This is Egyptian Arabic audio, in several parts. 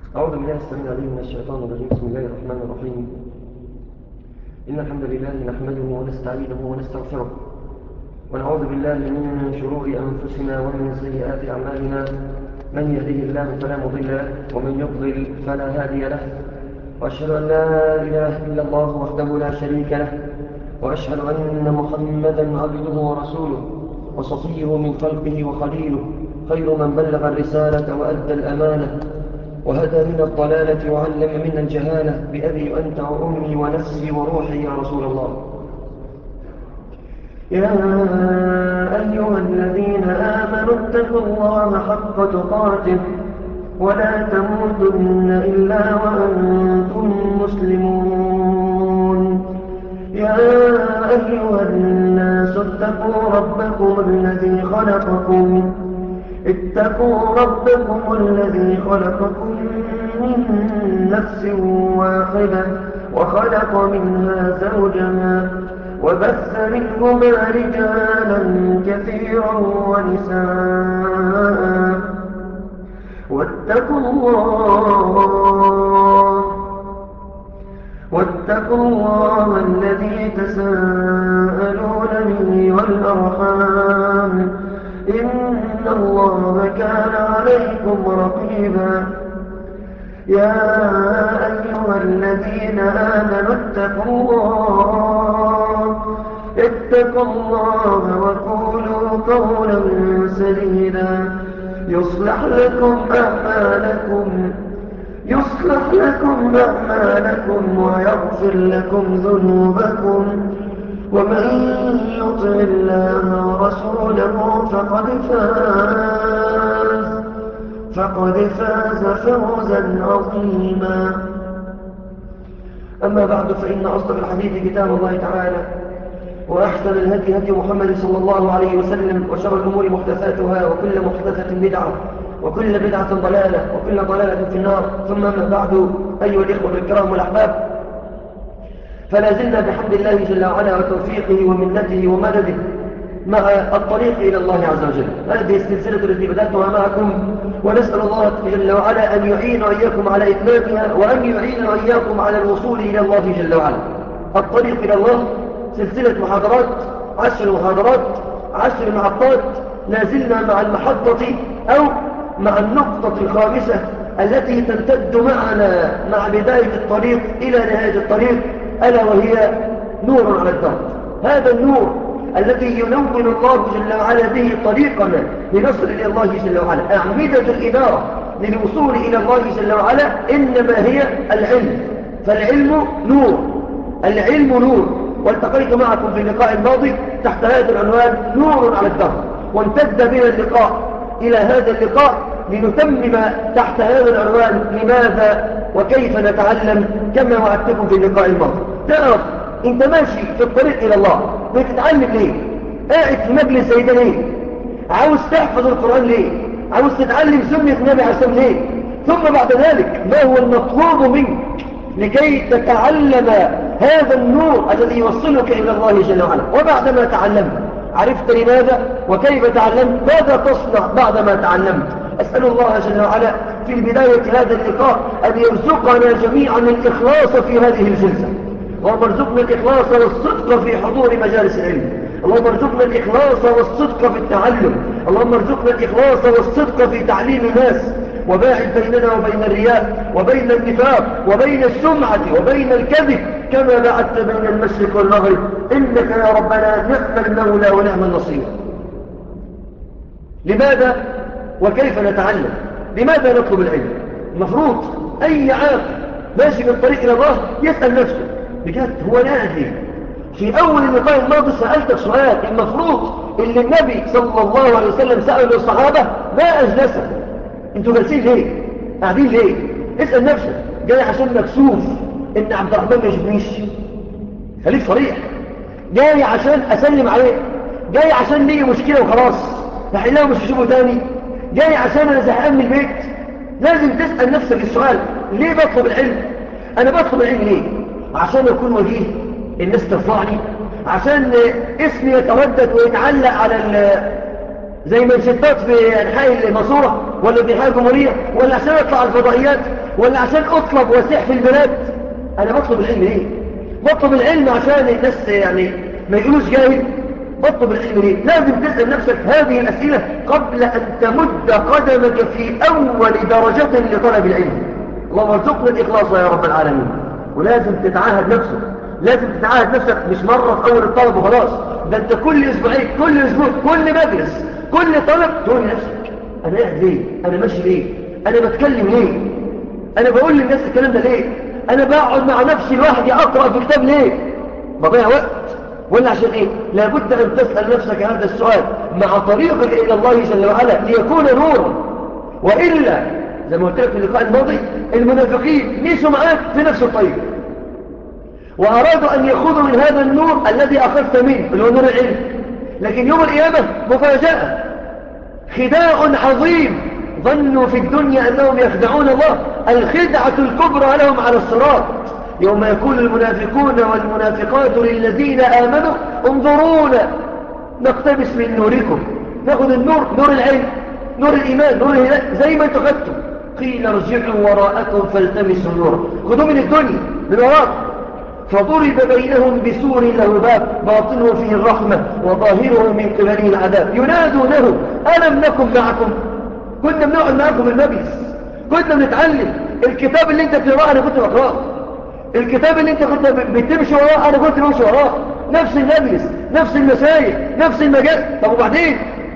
أعوذ بالله السميع العليم من الشيطان الرجيم بسم الله الرحمن الرحيم إن الحمد لله نحمده ونستعينه ونستغفره ونعوذ بالله من شرور أنفسنا ومن سيئات أعمالنا من يهده الله فلا مضل له ومن يضلل فلا هادي له وأشهد أن لا إله إلا الله وحده لا شريك له وأشهد أن محمدا عبده ورسوله وصفيه من خلقه وخليله خير من بلغ الرسالة وأدى الأمانة وهدى من الضلالة وعلم من الجهالة بأبي أنت وأمي ونفسي وروحي يا رسول الله يا أيها الذين آمنوا اتقوا الله حق تقاته ولا تموتن إلا وأنتم مسلمون يا أيها الناس اتقوا ربكم الذي خلقكم اتقوا ربكم الذي خلقكم من نفس واحدة وخلق منها زوجها وبث منهما رجالا كثيرا ونساء واتقوا الله واتقوا الله الذي تساءلون به والأرحام إن الله كان عليكم رقيبا يا أيها الذين آمنوا اتقوا الله اتقوا الله وقولوا قولا سديدا يصلح لكم أعمالكم يصلح لكم أعمالكم ويغفر لكم ذنوبكم ومن يطع الله ورسوله فقد فاز فقد فاز فوزا عظيما أما بعد فإن أصدق الحديث كتاب الله تعالى وأحسن الهدي هدي محمد صلى الله عليه وسلم وشر الأمور محدثاتها وكل محدثة بدعة وكل بدعة ضلالة وكل ضلالة في النار ثم ما بعد أيها الإخوة الكرام والأحباب فلا زلنا بحمد الله جل وعلا وتوفيقه ومنته ومدده مع الطريق إلى الله عز وجل هذه السلسلة التي بدأتها معكم ونسأل الله جل وعلا أن يعين وإياكم على إتمامها وأن يعين وإياكم على الوصول إلى الله جل وعلا الطريق إلى الله سلسلة محاضرات عشر محاضرات عشر محطات لازلنا مع المحطة أو مع النقطة الخامسة التي تمتد معنا مع بداية الطريق إلى نهاية الطريق ألا وهي نور على الدرب هذا النور الذي ينور الله جل وعلا به طريقنا لنصل إلى الله جل وعلا أعمدة الإدارة للوصول إلى الله جل وعلا إنما هي العلم فالعلم نور العلم نور والتقيت معكم في اللقاء الماضي تحت هذا العنوان نور على الدهر وامتد بنا اللقاء إلى هذا اللقاء لنتمم تحت هذا العنوان لماذا وكيف نتعلم كما وعدتكم في اللقاء الماضي تعرف انت ماشي في الطريق إلى الله بتتعلم ليه قاعد في مجلس زي ده ليه عاوز تحفظ القرآن ليه عاوز تتعلم سنة النبي عليه الصلاة ليه ثم بعد ذلك ما هو المطلوب منك لكي تتعلم هذا النور الذي يوصلك إلى الله جل وعلا وبعدما تعلمت عرفت لماذا وكيف تعلمت ماذا تصنع بعدما تعلمت أسأل الله جل وعلا في بداية هذا اللقاء أن يرزقنا جميعا الإخلاص في هذه الجلسة اللهم ارزقنا الإخلاص والصدق في حضور مجالس العلم اللهم ارزقنا الإخلاص والصدق في التعلم اللهم ارزقنا الإخلاص والصدق في تعليم الناس وباعد بيننا وبين الرياء وبين النفاق وبين السمعة وبين الكذب كما بعدت بين المشرق والمغرب إنك يا ربنا نعم المولى ونعم النصير لماذا وكيف نتعلم لماذا نطلب العلم المفروض أي عاقل ماشي من طريق إلى الله يسأل نفسه بجد هو نادي في أول اللقاء الماضي سألتك سؤال المفروض اللي النبي صلى الله عليه وسلم سأل الصحابة ما أجلسه انتوا جالسين ليه قاعدين ليه اسأل نفسك جاي عشان مكسوف ان عبد الرحمن ما يجبنيش خليك صريح جاي عشان اسلم عليه جاي عشان لي مشكلة وخلاص بحلها مش هشوفه تاني جاي عشان انا زهقان من البيت لازم تسأل نفسك السؤال ليه بطلب العلم انا بطلب العلم ليه عشان اكون وجيه الناس ترفعني عشان اسمي يتردد ويتعلق على زي منشطات في انحاء الماسوره ولا في انحاء الجمهوريه ولا عشان اطلع الفضائيات ولا عشان أطلب واسح في البلاد أنا بطلب العلم ليه بطلب العلم عشان الناس يعني ما يقولوش جاهل بطلب العلم ليه لازم تسأل نفسك هذه الأسئلة قبل أن تمد قدمك في أول درجة لطلب العلم اللهم ارزقنا الإخلاص يا رب العالمين ولازم تتعاهد نفسك لازم تتعاهد نفسك مش مرة في أول الطلب وخلاص ده أنت كل أسبوعين كل أسبوع كل مجلس كل طلب تقول لنفسك أنا قاعد ليه أنا ماشي ليه أنا بتكلم ليه أنا بقول للناس الكلام ده ليه أنا بقعد مع نفسي لوحدي أقرأ في كتاب ليه بضيع وقت ولا عشان إيه لابد أن تسأل نفسك هذا السؤال مع طريقك إلى الله جل وعلا ليكون نورا وإلا زي ما قلت لك في اللقاء الماضي المنافقين مشوا معاك في نفس الطريق وأرادوا أن يأخذوا من هذا النور الذي أخذت منه اللي هو نور العلم لكن يوم القيامة مفاجأة خداع عظيم ظنوا في الدنيا أنهم يخدعون الله الخدعة الكبرى لهم على الصراط يوم يقول المنافقون والمنافقات للذين آمنوا انظرونا نقتبس من نوركم ناخذ النور نور العلم نور الإيمان نور الهداية زي ما انتم خدتم قيل ارجعوا وراءكم فالتمسوا نورا خذوا من الدنيا من وراءكم فضرب بينهم بسور له باب باطنه فيه الرحمة وظاهره من قبله العذاب ينادونه ألم نكن معكم كنا بنقعد معكم المجلس كنا بنتعلم الكتاب اللي انت بتقراه انا كنت بقراه الكتاب اللي انت كنت بتمشي وراه انا كنت بمشي وراه نفس المجلس نفس المسائل نفس المجال طب وبعدين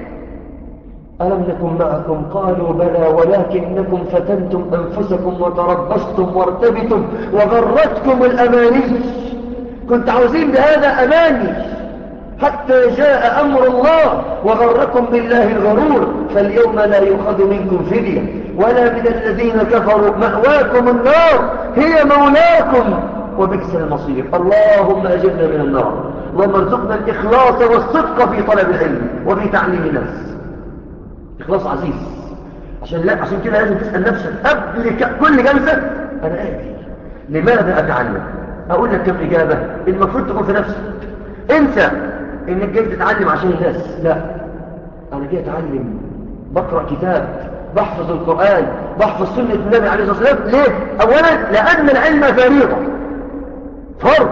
ألم نكن معكم قالوا بلى ولكنكم فتنتم أنفسكم وتربصتم وارتبتم وغرتكم الأماني كنت عاوزين بهذا أماني حتى جاء أمر الله وغركم بالله الغرور فاليوم لا يؤخذ منكم فدية ولا من الذين كفروا مأواكم النار هي مولاكم وبئس المصير اللهم أجرنا من النار اللهم ارزقنا الإخلاص والصدق في طلب العلم وفي تعليم الناس إخلاص عزيز عشان لا عشان كده لازم تسأل نفسك قبل كل جلسة أنا آتي لماذا أتعلم أقول لك كم إجابة المفروض تكون في نفسك انسى إنك جاي تتعلم عشان الناس لا أنا جاي أتعلم بقرأ كتاب بحفظ القرآن بحفظ سنة النبي عليه الصلاة والسلام ليه؟ أولا لأن العلم فريضة فرض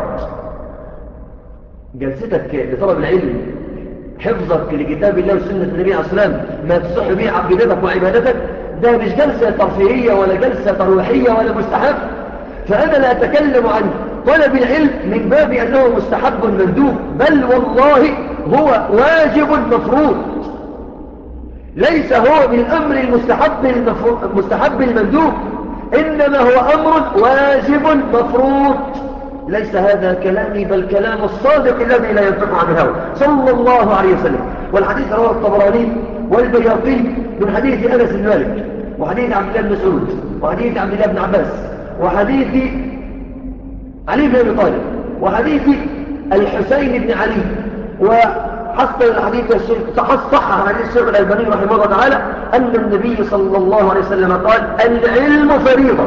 جلستك لطلب العلم حفظك لكتاب الله وسنة النبي عليه الصلاة والسلام ما تصح به عقيدتك وعبادتك ده مش جلسة ترفيهية ولا جلسة ترويحية ولا مستحب فأنا لا أتكلم عن طلب العلم من باب أنه مستحب مندوب بل والله هو واجب مفروض ليس هو من أمر المستحب المستحب المندوب إنما هو أمر واجب مفروض ليس هذا كلامي بل كلام الصادق الذي لا ينطق عن الهوى صلى الله عليه وسلم والحديث رواه الطبراني والبياقي من حديث أنس بن مالك وحديث عبد الله بن مسعود وحديث عبد الله بن عباس وحديث علي بن أبي طالب وحديث الحسين بن علي وحتى الحديث الشيخ صح حديث الشيخ الألباني رحمه الله تعالى أن النبي صلى الله عليه وسلم قال العلم فريضة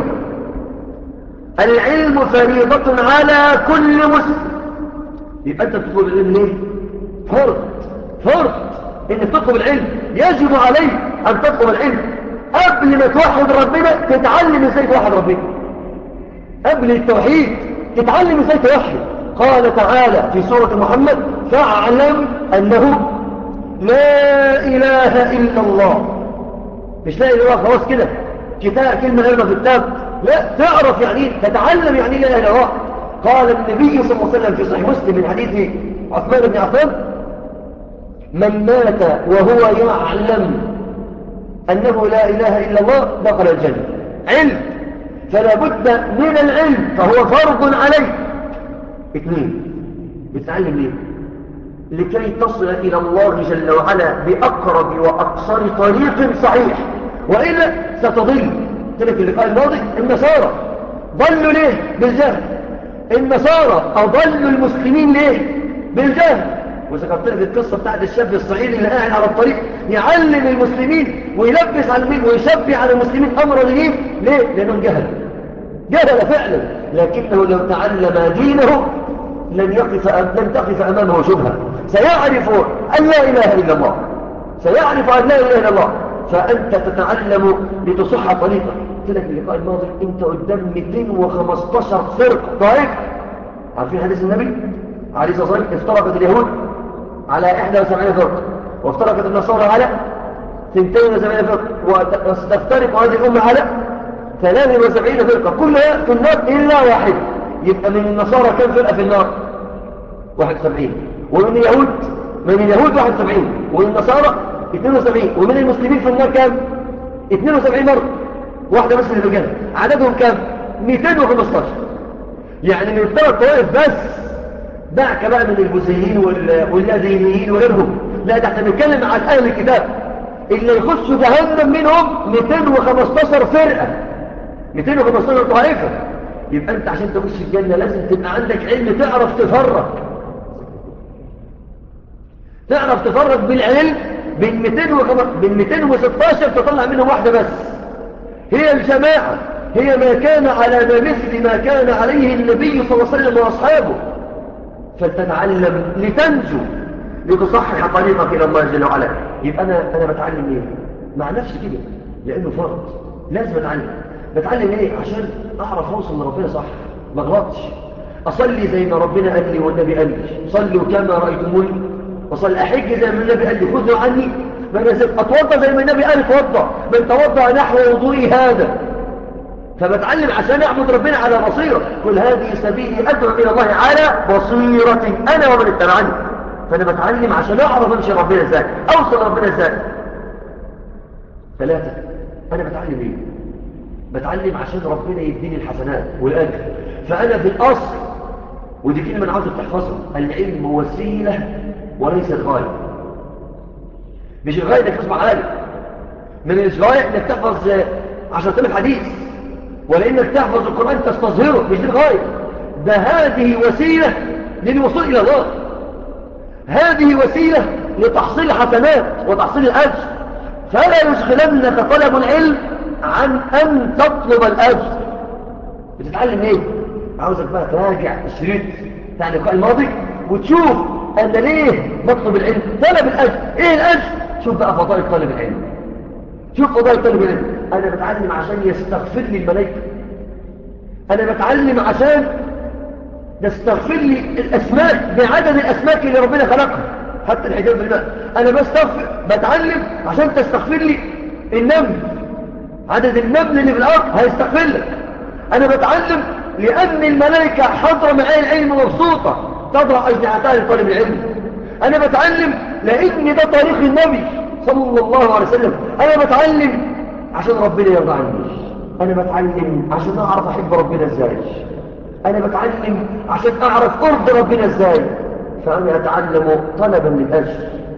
العلم فريضة على كل مسلم يبقى أنت تطلب العلم ليه؟ فرض فرض إنك تطلب العلم يجب عليك أن تطلب العلم قبل ما توحد ربنا تتعلم ازاي توحد ربنا قبل التوحيد تتعلم ازاي توحد قال تعالى في سورة محمد فاعلم أنه لا إله إلا الله مش لا إله إلا الله خلاص كده كتاب كلمة غيرنا في الكتاب لا تعرف يعني تتعلم يعني لا إله إلا الله قال النبي صلى الله عليه وسلم في صحيح مسلم من حديث عثمان بن عفان من مات وهو يعلم أنه لا إله إلا الله دخل الجنة علم فلا بد من العلم فهو فرض عليك اثنين بتتعلم ليه لكي تصل إلى الله جل وعلا بأقرب وأقصر طريق صحيح وإلا ستضل تلك اللقاء الماضي النصارى ضلوا ليه بالجهل النصارى أضلوا المسلمين ليه بالجهل وذكرت لك القصة بتاعت الشاب الصعيدي اللي قاعد على الطريق يعلم المسلمين ويلبس على المسلمين ويشبع على المسلمين أمر دينهم ليه؟ لأنهم جهل جهل فعلا لكنه لو تعلم دينه لن يقف لن تقف أمامه شبهة سيعرف أن لا إله إلا الله سيعرف أن لا إله إلا الله فأنت تتعلم لتصح طريقك قلت لك اللقاء الماضي انت قدام 215 فرق طائف عارفين حديث النبي عليه الصلاه والسلام افترقت اليهود على 71 فرقه وافترقت النصارى على 72 فرقه وستفترق هذه الامه على 73 فرقه كلها في النار الا واحد يبقى من النصارى كم فرقه في النار 71 ومن اليهود من اليهود 71 ومن النصارى 72 ومن المسلمين في النار كام 72 مرة واحدة بس اللي بجنة عددهم كام 215 يعني من الثلاث طوائف بس دعك بقى من البوذيين واللادينيين وغيرهم لا ده احنا بنتكلم عن اهل الكتاب اللي يخشوا جهنم منهم 215 فرقة 215 طائفة يبقى انت عشان تخش الجنة لازم تبقى عندك علم تعرف تفرق تعرف تفرق بالعلم بين 216 تطلع منهم واحدة بس هي الجماعة هي ما كان على مثل ما كان عليه النبي صلى الله عليه وسلم وأصحابه فلتتعلم لتنجو لتصحح طريقك إلى الله جل وعلا يبقى أنا, أنا بتعلم إيه مع نفسي كده لأنه فرض لازم أتعلم بتعلم إيه عشان أعرف أوصل لربنا صح ما غلطش أصلي زي ما ربنا قال لي والنبي قال لي صلوا كما رأيتموني وصل أحج زي ما النبي قال لي خذوا عني من يسيب أتوضى زي ما النبي قال اتوضى من توضى نحو وضوئي هذا فبتعلم عشان أعبد ربنا على بصيرة كل هذه سبيلي أدعو إلى الله على بصيرة أنا ومن اتبعني فأنا بتعلم عشان أعرف أمشي ربنا ازاي أوصل ربنا ازاي ثلاثة أنا بتعلم إيه بتعلم عشان ربنا يديني الحسنات والأجر فأنا في الأصل ودي كلمة أنا عاوزك تحفظها العلم وسيلة وليس الغاية مش الغاية انك تصبح عالم من الغاية انك تحفظ عشرة آلاف حديث ولا انك تحفظ القرآن تستظهره مش دي الغاية ده هذه وسيلة للوصول إلى الله هذه وسيلة لتحصيل حسنات وتحصيل الأجر فلا يشغلنك طلب العلم عن أن تطلب الأجر بتتعلم ايه عاوزك بقى تراجع الشريط بتاع اللقاء الماضي وتشوف أنا ليه بطلب العلم طلب الأجر إيه الأجر شوف بقى فضائل طالب العلم شوف فضائل طالب العلم أنا بتعلم عشان يستغفر لي الملائكة أنا بتعلم عشان يستغفر لي الأسماك بعدد الأسماك اللي ربنا خلقها حتى الحجاب بالماء أنا بستغفر بتعلم عشان تستغفر لي النمل عدد النمل اللي في الأرض هيستغفر لك أنا بتعلم لأن الملائكة حضر معايا العلم مبسوطة تضع أجنحتها لطالب العلم أنا بتعلم لأن ده طريق النبي صلى الله عليه وسلم أنا بتعلم عشان ربنا يرضى عني أنا بتعلم عشان أعرف أحب ربنا إزاي أنا بتعلم عشان أعرف أرض ربنا إزاي فأنا أتعلم طلبا للأجر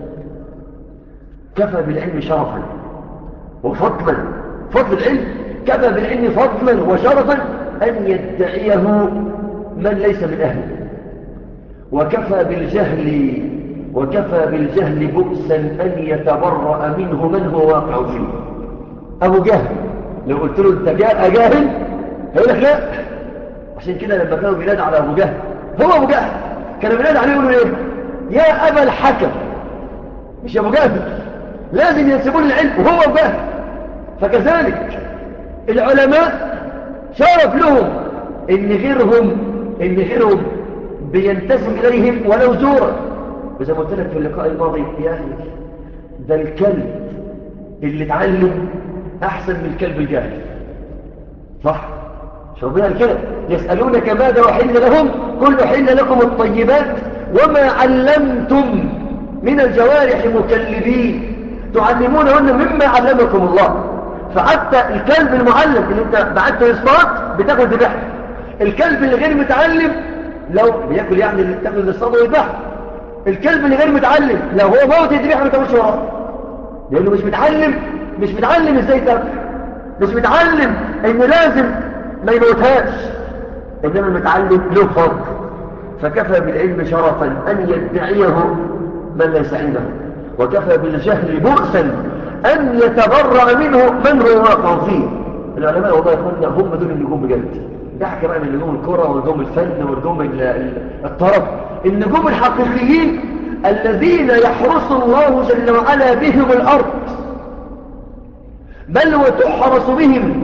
كفى بالعلم شرفا وفضلا فضل العلم كفى بالعلم فضلا وشرفا أن يدعيه من ليس من أهله وكفى بالجهل وكفى بالجهل بؤسا أن يتبرأ منه من هو واقع فيه أبو جهل لو قلت له أنت أجاهل هيقول لك لا عشان كده لما كانوا بينادوا على أبو جهل هو أبو جهل كانوا بينادوا عليه يقولوا إيه يا أبا الحكم مش أبو جهل لازم ينسبون العلم وهو أبو جهل فكذلك العلماء شرف لهم إن غيرهم إن غيرهم بينتسب إليهم ولو زورا وزي ما قلت لك في اللقاء الماضي يا أخي ده الكلب اللي اتعلم أحسن من الكلب الجاهل صح مش ربنا كده يسألونك ماذا وحل لهم كل حل لكم الطيبات وما علمتم من الجوارح مكلبين تعلمونهن مما علمكم الله فحتى الكلب المعلم اللي انت بعته يصطاد بتاخد ذبحه الكلب اللي غير متعلم لو بياكل يعني اللي تاكل للصدر ويذبحه الكلب اللي غير متعلم لو هو موت يذبحه ما تاكلش وراه لانه مش متعلم مش متعلم ازاي تاكل مش متعلم ان لازم ما يموتهاش انما المتعلم له فضل فكفى بالعلم شرفا ان يدعيه من ليس عنده وكفى بالجهل بؤسا ان يتبرأ منه من هو واقع فيه العلماء والله يقولون هم دول النجوم بجد دعك بقى من نجوم الكرة ونجوم الفن ونجوم الطرف النجوم الحقيقيين الذين يحرس الله جل وعلا بهم الأرض بل وتحرس بهم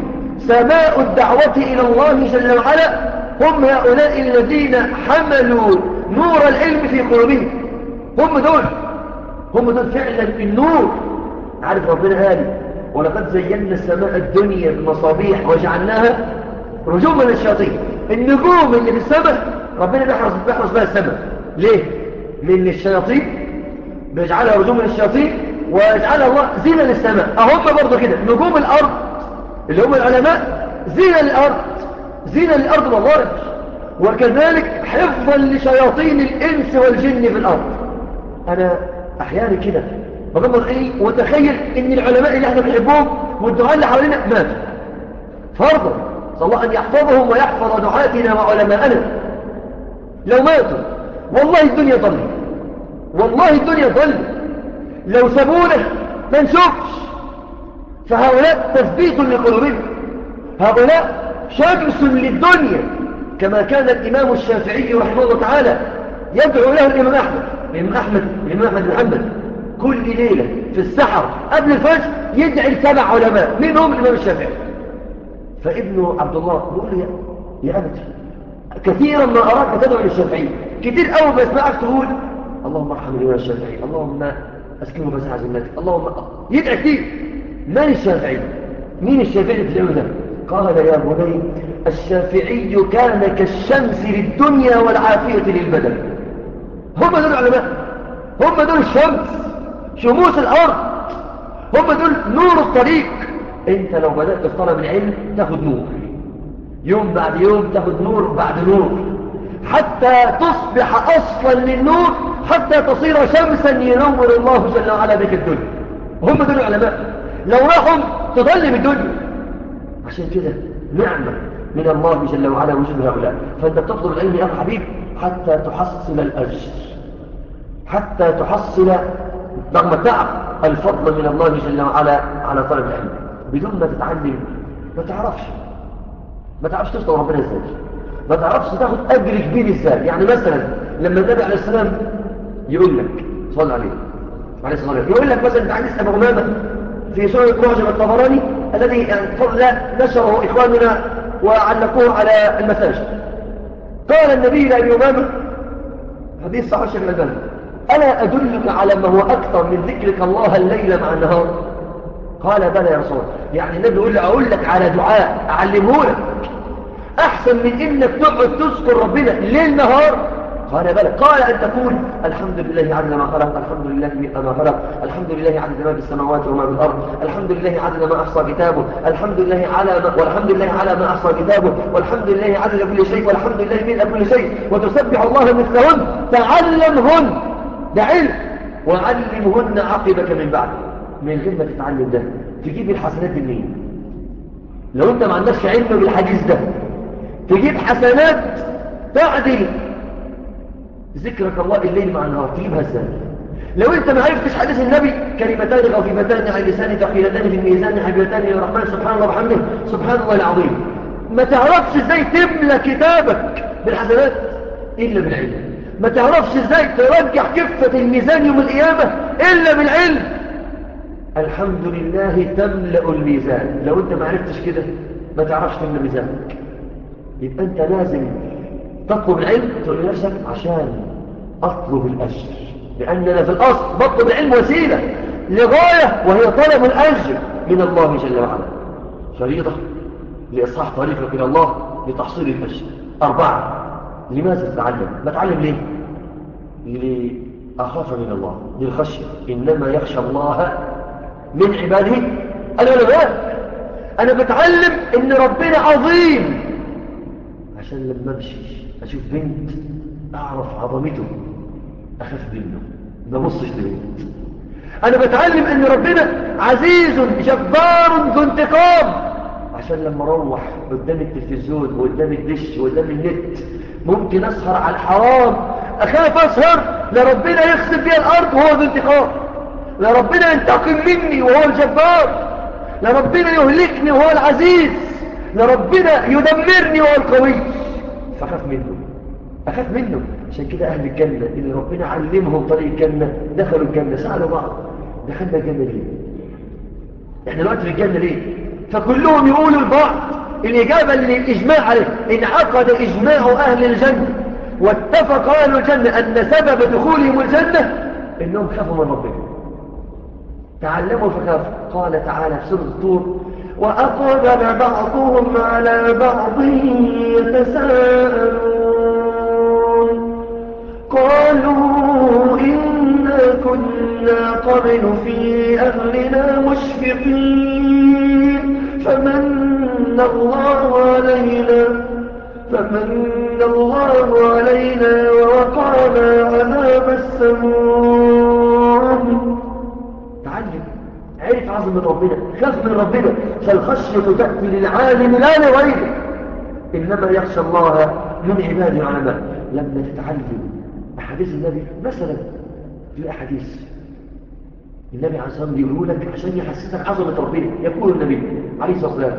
سماء الدعوة إلى الله جل وعلا هم هؤلاء الذين حملوا نور العلم في قلوبهم هم دول هم دول فعلا النور عارف ربنا قال ولقد زينا السماء الدنيا بمصابيح وجعلناها رجوما للشياطين النجوم اللي في السماء ربنا بيحرص بيحرص بها السماء ليه؟ من الشياطين بيجعلها رجوما للشياطين ويجعلها الله زينة للسماء أهم برضو كده نجوم الأرض اللي هم العلماء زينة للأرض زينة للأرض والله وكذلك حفظا لشياطين الإنس والجن في الأرض أنا أحيانا كده بغمض عيني وتخيل إن العلماء اللي احنا بنحبهم والدعاء اللي حوالينا ماتوا فرضا صلى الله أن يحفظهم ويحفظ دعاتنا وعلماءنا لو ماتوا والله الدنيا ضل والله الدنيا ضل لو سابونا ما نشوفش فهؤلاء تثبيت لقلوبهم هؤلاء شمس للدنيا كما كان الإمام الشافعي رحمه الله تعالى يدعو له الإمام أحمد الإمام أحمد الإمام أحمد بن حنبل كل ليلة في السحر قبل الفجر يدعي لسبع علماء منهم الإمام الشافعي فابنه عبد الله بيقول له يا أبتي كثيرا ما أراك تدعو للشافعي كثير أول ما يسمعك تقول اللهم ارحم الإمام الشافعي اللهم أسكنه بسعى جنتك اللهم يدعي كثير من الشافعي مين الشافعي في اليوم ده قال يا بني الشافعي كان كالشمس للدنيا والعافية للبدن هم دول العلماء هم دول الشمس شموس الأرض هم دول نور الطريق انت لو بدأت في طلب العلم تاخد نور يوم بعد يوم تاخد نور بعد نور حتى تصبح أصلا للنور حتى تصير شمسا ينور الله جل وعلا بك الدنيا هم دول العلماء لو راحوا تظلم الدنيا عشان كده نعمة من الله جل وعلا وجود هؤلاء فأنت تطلب العلم يا حبيب حتى تحصل الأجر حتى تحصل رغم تعب الفضل من الله جل وعلا على طلب العلم بدون ما تتعلم ما تعرفش ما تعرفش تشتغل ربنا ازاي ما تعرفش تاخد أجر كبير ازاي يعني مثلا لما النبي عليه السلام يقول لك صلى عليه عليه الصلاة والسلام يقول لك مثلا تعالى أبو غمامة في سورة معجم الطبراني الذي يعني نشره إخواننا وعلقوه على المساجد قال النبي لأبي أمامة حديث صحيح الشيخ الألباني ألا أدلك على ما هو أكثر من ذكرك الله الليل مع النهار قال بلى يا رسول يعني النبي يقول لي أقول لك على دعاء أعلمه لك أحسن من إنك تقعد تذكر ربنا ليل نهار قال بلى قال أن تقول الحمد لله عدد ما خلق الحمد لله ما خلق الحمد لله عدد ما في السماوات وما في الأرض الحمد لله عدد ما أحصى كتابه الحمد لله على ما والحمد لله على ما أحصى كتابه والحمد لله عدد كل شيء والحمد لله من كل شيء وتسبح الله مثلهن تعلمهن ده علم وعلمهن عقبك من بعد من غير ما تتعلم ده تجيب الحسنات منين لو انت ما عندكش علم بالحديث ده تجيب حسنات تعدل ذكرك الله الليل مع النهار تجيبها ازاي لو انت ما عرفتش حديث النبي كلمتان خفيفتان عن لسان ثقيلتان في الميزان حبيبتان للرحمن سبحان الله وبحمده سبحان الله العظيم ما تعرفش ازاي تملى كتابك بالحسنات الا بالعلم ما تعرفش ازاي ترجح كفة الميزان يوم القيامة الا بالعلم الحمد لله تملأ الميزان لو انت ما عرفتش كده ما تعرفش تملى ميزانك يبقى انت لازم تطلب العلم تقول لنفسك عشان أطلب الأجر لأننا في الأصل بطلب العلم وسيلة لغاية وهي طلب الأجر من الله جل وعلا فريضة لإصحاح طريقك إلى الله لتحصيل الأجر أربعة لماذا تتعلم؟ بتعلم ليه؟ لأخاف من الله للخشية إنما يخشى الله من عباده العلماء أنا بتعلم إن ربنا عظيم عشان لما أمشي أشوف بنت أعرف عظمته أخاف منه ما بصش لبنت أنا بتعلم أن ربنا عزيز جبار ذو انتقام عشان لما أروح قدام التلفزيون وقدام الدش وقدام النت ممكن أسهر على الحرام أخاف أسهر لربنا يخسف فيها الأرض وهو ذو انتقام لربنا ينتقم مني وهو الجبار لربنا يهلكني وهو العزيز لربنا يدمرني وهو القوي فأخاف منه أخاف منه عشان كده أهل الجنة اللي ربنا علمهم طريق الجنة دخلوا الجنة سألوا بعض دخلنا الجنة ليه احنا دلوقتي في الجنة ليه فكلهم يقولوا لبعض الإجابة للإجماع عليه انعقد إجماع أهل الجنة واتفق أهل الجنة أن سبب دخولهم الجنة إنهم خافوا من ربهم تعلموا فخافوا قال تعالى في سورة الطور وأقبل بعضهم على بعض يتساءلون قالوا إنا كنا قبل في أهلنا مشفقين فمن الله علينا فمن الله علينا ووقعنا عذاب السموم تعلم عرف عظمة ربنا خاف من ربنا فالخشية تأتي للعالم لا لغيره إنما يخشى الله من عباده العلماء لما تتعلم أحاديث النبي مثلا في أحاديث النبي عليه الصلاة والسلام يقول لك عشان يحسسك عظمة ربنا يقول النبي عليه الصلاة والسلام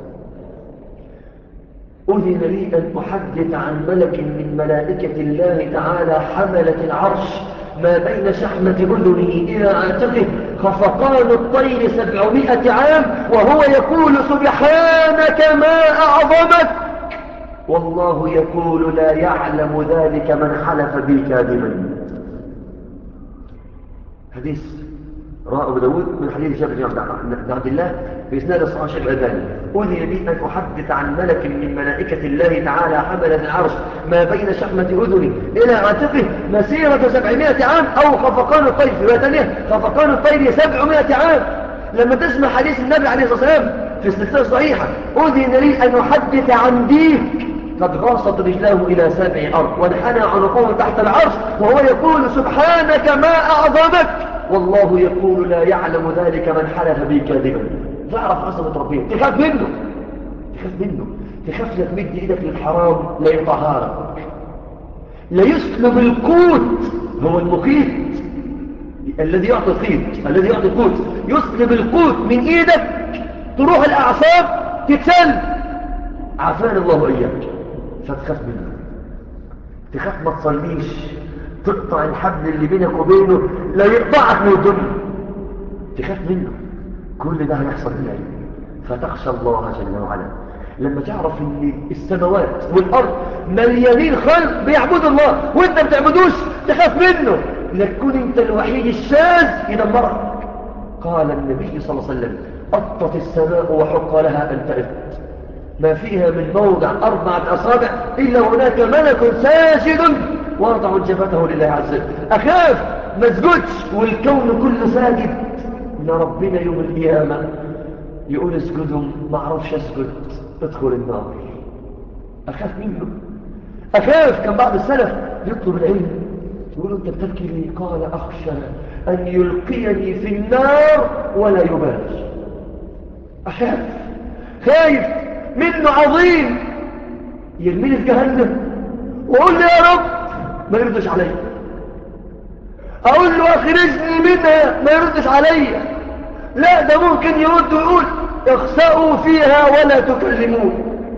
أذن لي أن أحدث عن ملك من ملائكة الله تعالى حملة العرش ما بين شحمة أذنه إلى عاتقه خفقان الطير سبعمائة عام وهو يقول سبحانك ما أعظمك والله يقول لا يعلم ذلك من حلف بي كاذبا حديث رواه أبو داود من حديث جابر بن عبد الله بإسناد الصحيح الشيخ الألباني أذن لي أن أحدث عن ملك من ملائكة الله تعالى حمل العرش ما بين شحمة أذني إلى عاتقه مسيرة سبعمائة عام أو خفقان الطير في ثانية خفقان الطير سبعمائة عام لما تسمع حديث النبي عليه الصلاة والسلام في السلسلة الصحيحة أذن لي أن أحدث عن ديك قد غاصت رجلاه إلى سابع أرض وانحنى عنقه تحت العرش وهو يقول سبحانك ما أعظمك والله يقول لا يعلم ذلك من حلف بي كاذبا تعرف عصمة ربنا تخاف منه تخاف منه تخاف لا تمد ايدك للحرام لا يطهارك لا يسلب القوت هو المقيت الذي يعطي القيت الذي يعطي القوت يسلب القوت من ايدك تروح الاعصاب تتسل عافانا الله واياك فتخاف منه تخاف ما تصليش تقطع الحبل اللي بينك وبينه لا يقطعك من الدنيا تخاف منه كل ده هيحصل بالعلم فتخشى الله جل وعلا لما تعرف ان السماوات والارض مليانين خلق بيعبدوا الله وانت ما بتعبدوش تخاف منه لتكون انت الوحيد الشاذ يدمرك قال النبي صلى الله عليه وسلم أطت السماء وحق لها أن تأت ما فيها من موضع أربعة أصابع إلا هناك ملك ساجد واضع جبهته لله عز وجل أخاف ما اسجدش والكون كله ساجد إن ربنا يوم القيامة يقول اسجدوا ما اعرفش اسجد ادخل النار أخاف منه أخاف كان بعض السلف يطلب العلم يقولوا أنت بتبكي لي قال أخشى أن يلقيني في النار ولا يبالي أخاف خايف منه عظيم يرميني في جهنم وقول لي يا رب ما يردش علي اقول له اخرجني منها ما يردش علي لا ده ممكن يرد ويقول اخسأوا فيها ولا تكلمون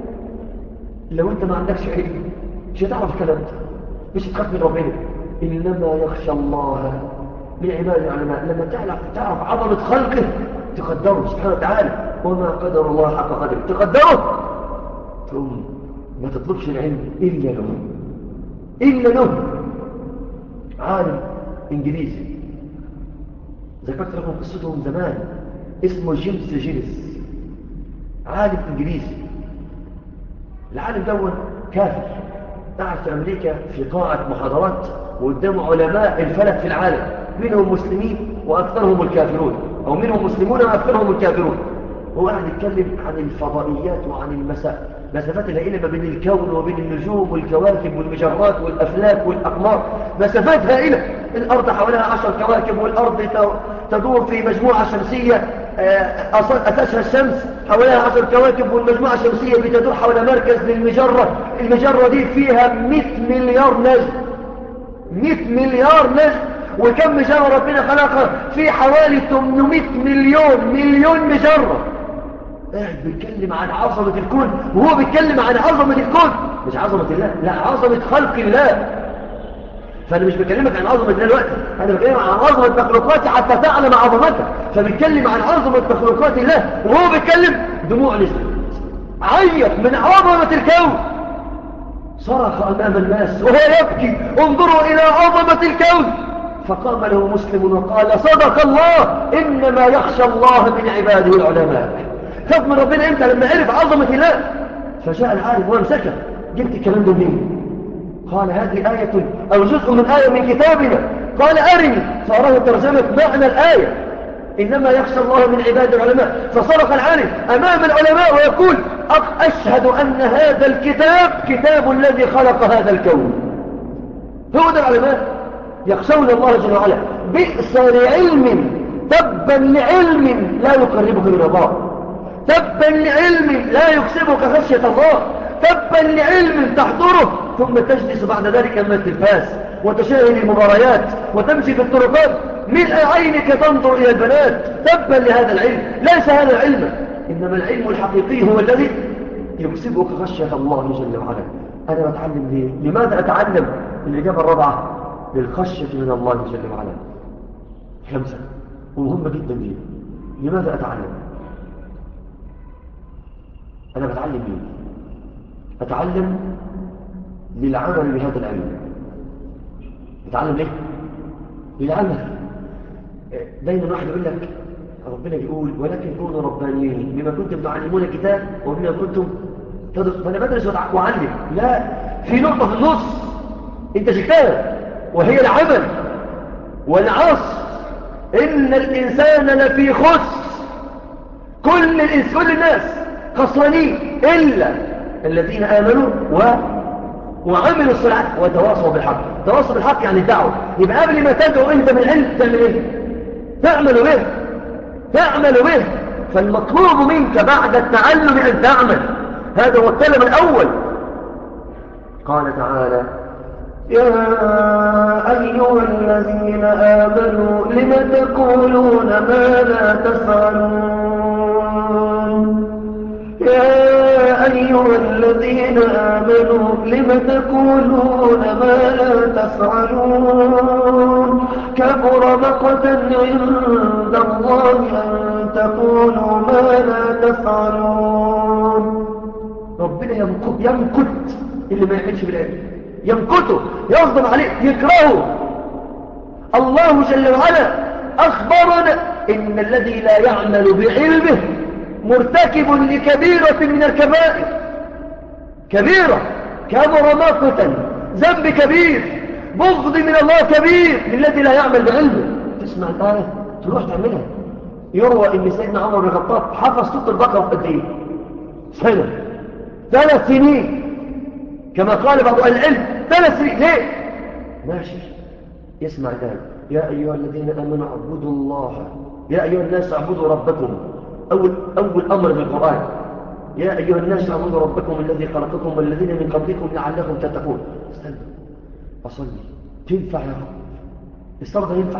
لو انت ما عندكش علم مش هتعرف الكلام ده مش هتخاف من ربنا انما يخشى الله من عباد العلماء لما تعرف تعرف عظمه خلقه تقدره سبحانه وتعالى وما قدر الله حق قدره تقدره ثم ما تطلبش العلم الا له إلا له عالم إنجليزي ذكرت لكم قصته من زمان اسمه جيمس جينيس عالم إنجليزي العالم دون كافر قاعد في أمريكا في قاعة محاضرات وقدام علماء الفلك في العالم منهم مسلمين وأكثرهم الكافرون أو منهم مسلمون وأكثرهم الكافرون هو قاعد يتكلم عن الفضائيات وعن المساء مسافات الهائلة ما بين الكون وبين النجوم والكواكب والمجرات والأفلاك والأقمار مسافات هائلة الأرض حواليها عشر كواكب والأرض تدور في مجموعة شمسية آه، أساسها الشمس حواليها عشر كواكب والمجموعة الشمسية بتدور حول مركز للمجرة المجرة دي فيها 100 مليار نجم 100 مليار نجم وكم مجرة ربنا خلقها في حوالي 800 مليون مليون مجرة قاعد بيتكلم عن عظمة الكون وهو بيتكلم عن عظمة الكون مش عظمة الله لا عظمة خلق الله فأنا مش بكلمك عن عظمة الله الوقت أنا بكلمك عن عظمة مخلوقاتي حتى تعلم عظمتها فبيتكلم عن عظمة مخلوقات الله وهو بيتكلم دموع نزلت عيط من عظمة الكون صرخ أمام الناس وهو يبكي انظروا إلى عظمة الكون فقام له مسلم وقال صدق الله إنما يخشى الله من عباده العلماء خاف من ربنا امتى لما عرف عظمة الله فجاء العارف وامسكه جبت الكلام ده منين قال هذه آية أو جزء من آية من كتابنا قال أرني فأراه ترجمة معنى الآية إنما يخشى الله من عباد العلماء فصرخ العالم أمام العلماء ويقول أشهد أن هذا الكتاب كتاب الذي خلق هذا الكون هو ده العلماء يخشون الله جل وعلا بئس لعلم تبا لعلم لا يقربك من الله تبا لعلم لا يكسبك خشية الله تبا لعلم تحضره ثم تجلس بعد ذلك أمام التلفاز وتشاهد المباريات وتمشي في الطرقات ملء عينك تنظر إلى البنات تبا لهذا العلم ليس هذا العلم إنما العلم الحقيقي هو الذي يكسبك خشية الله جل وعلا أنا بتعلم ليه؟ لماذا أتعلم الإجابة الرابعة للخشية من الله جل وعلا خمسة ومهمة جدا ليه لماذا أتعلم أنا بتعلم ليه أتعلم للعمل بهذا العلم أتعلم ليه للعمل دايما واحد يقول لك ربنا يقول ولكن كونوا ربانيين بما كنتم تعلمون الكتاب وبما كنتم تدرس فأنا بدرس وأعلم لا في نقطة في النص انت شكتها وهي العمل والعصر إن الإنسان لفي خس كل, الإنس كل الناس خسرانين إلا الذين آمنوا و وعملوا الصلاة وتواصوا بالحق تواصوا بالحق يعني الدعوة يبقى قبل ما تدعو انت من علم تعمل ايه تعمل به تعمل به فالمطلوب منك بعد التعلم ان تعمل هذا هو الكلم الاول قال تعالى يا أيها الذين آمنوا لم تقولون ما لا تفعلون يا أيها الذين آمنوا لم تقولون ما لا تفعلون كبر مقتا عند الله أن تقولوا ما لا تفعلون ربنا يمكت, يمكت اللي ما يعملش بالعلم يمكته يغضب عليه يكرهه الله جل وعلا أخبرنا إن الذي لا يعمل بعلمه مرتكب لكبيرة من الكبائر كبيرة كبر مقتا ذنب كبير بغض من الله كبير للذي لا يعمل بعلمه تسمع الآية تروح تعملها يروى ان سيدنا عمر بن الخطاب حفظ صوت البقرة في قد ايه سنة ثلاث سنين كما قال بعض العلم ثلاث سنين ليه ماشي يسمع الآية يا أيها الذين آمنوا اعبدوا الله يا أيها الناس اعبدوا ربكم أول, أول أمر في القرآن يا أيها الناس اعبدوا ربكم الذي خلقكم والذين من قبلكم لعلكم تتقون استنى أصلي تنفع يا رب الصلاة ينفع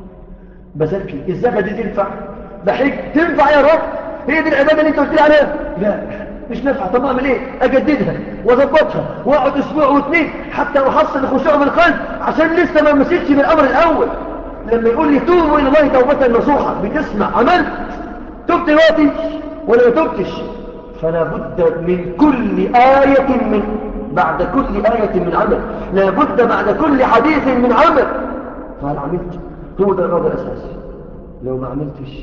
بزكي الزكاة دي تنفع بحج تنفع يا رب هي دي العبادة اللي انت قلت لي عليها لا مش نافع طب اعمل ايه اجددها واظبطها واقعد اسبوع واثنين حتى احصل الخشوع من القلب عشان لسه ما مسكتش بالامر الاول لما يقول لي توبوا الى الله توبه نصوحه بتسمع عملت تبت دلوقتي ولا ما تبتش فلا بد من كل آية من بعد كل آية من عمل لا بد بعد كل حديث من عمل فهل عملت هو ده الرضا الأساسي لو ما عملتش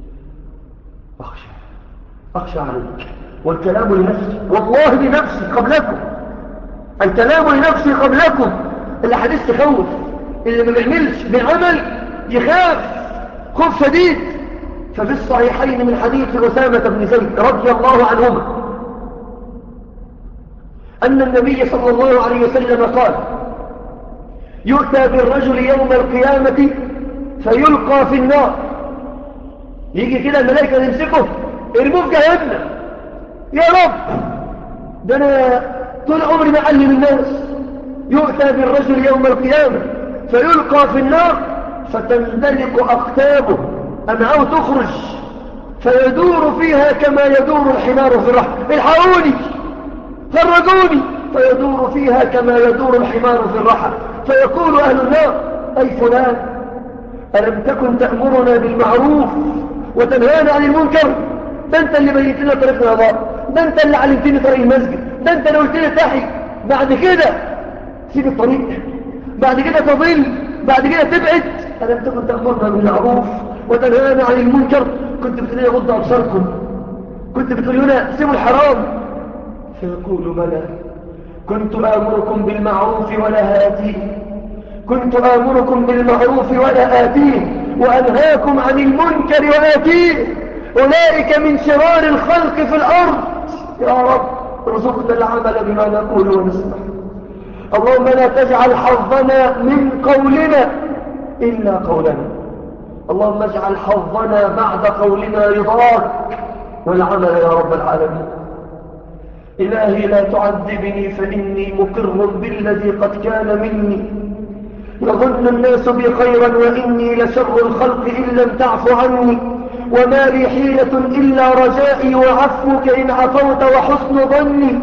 أخشى أخشى عليك والكلام لنفسي والله لنفسي قبلكم الكلام لنفسي قبلكم الحديث تخوف اللي ما بيعملش بعمل يخاف خوف شديد ففي الصحيحين من حديث أسامة بن زيد رضي الله عنهما أن النبي صلى الله عليه وسلم قال يؤتى بالرجل يوم القيامة فيلقى في النار يجي كده الملائكة يمسكه ارموه في جهنم يا رب ده أنا طول عمري معلم الناس يؤتى بالرجل يوم القيامة فيلقى في النار فتندلق أختابه أمعاه تخرج فيدور فيها كما يدور الحمار في الرحم الحقوني خرجوني فيدور فيها كما يدور الحمار في الرحى فيقول أهل النار أي فلان ألم تكن تأمرنا بالمعروف وتنهانا عن المنكر أنت اللي بيت لنا طريقنا الله ده انت اللي علمتني طريق المسجد ده انت اللي قلت لي تحي بعد كده سيب الطريق بعد كده تضل بعد كده تبعد ألم تكن تأمرنا بالمعروف وتنهانا عن المنكر كنت بتقول يغض أبصاركم كنت بتقول هنا سيبوا الحرام فيقول بلى كنت آمركم بالمعروف ولا هاتيه كنت آمركم بالمعروف ولا آتيه وأنهاكم عن المنكر وآتيه أولئك من شرار الخلق في الأرض يا رب ارزقنا العمل بما نقول ونسمع اللهم لا تجعل حظنا من قولنا إلا قولنا اللهم اجعل حظنا بعد قولنا رضاك والعمل يا رب العالمين إلهي لا تعذبني فإني مقر بالذي قد كان مني يظن الناس بي خيرا وإني لشر الخلق إن لم تعف عني وما لي حيلة إلا رجائي وعفوك إن عفوت وحسن ظني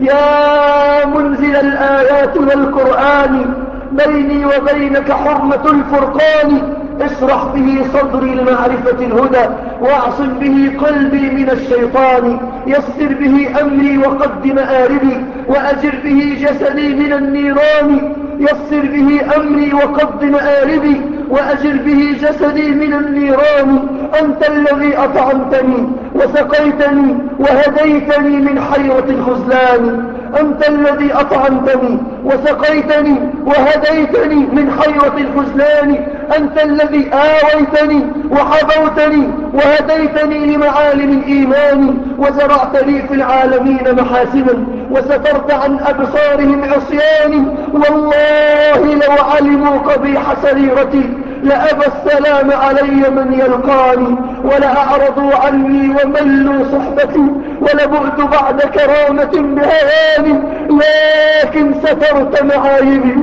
يا منزل الآيات والقرآن بيني وبينك حرمة الفرقان اشرح به صدري لمعرفة الهدى واعصم به قلبي من الشيطان يسر به أمري وقد مآربي وأجر به جسدي من النيران يسر به أمري وقد مآربي وأجر به جسدي من النيران أنت الذي أطعمتني وسقيتني وهديتني من حيرة الخزلان أنت الذي أطعمتني وسقيتني وهديتني من حيرة الخزلان أنت الذي آويتني وحبوتني وهديتني لمعالم الإيمان وزرعت لي في العالمين محاسنا وسترت عن أبصارهم عصياني والله لو علموا قبيح سريرتي لأبى السلام علي من يلقاني ولأعرضوا عني وملوا صحبتي ولبعت بعد كرامة بهواني لكن سترت معايبي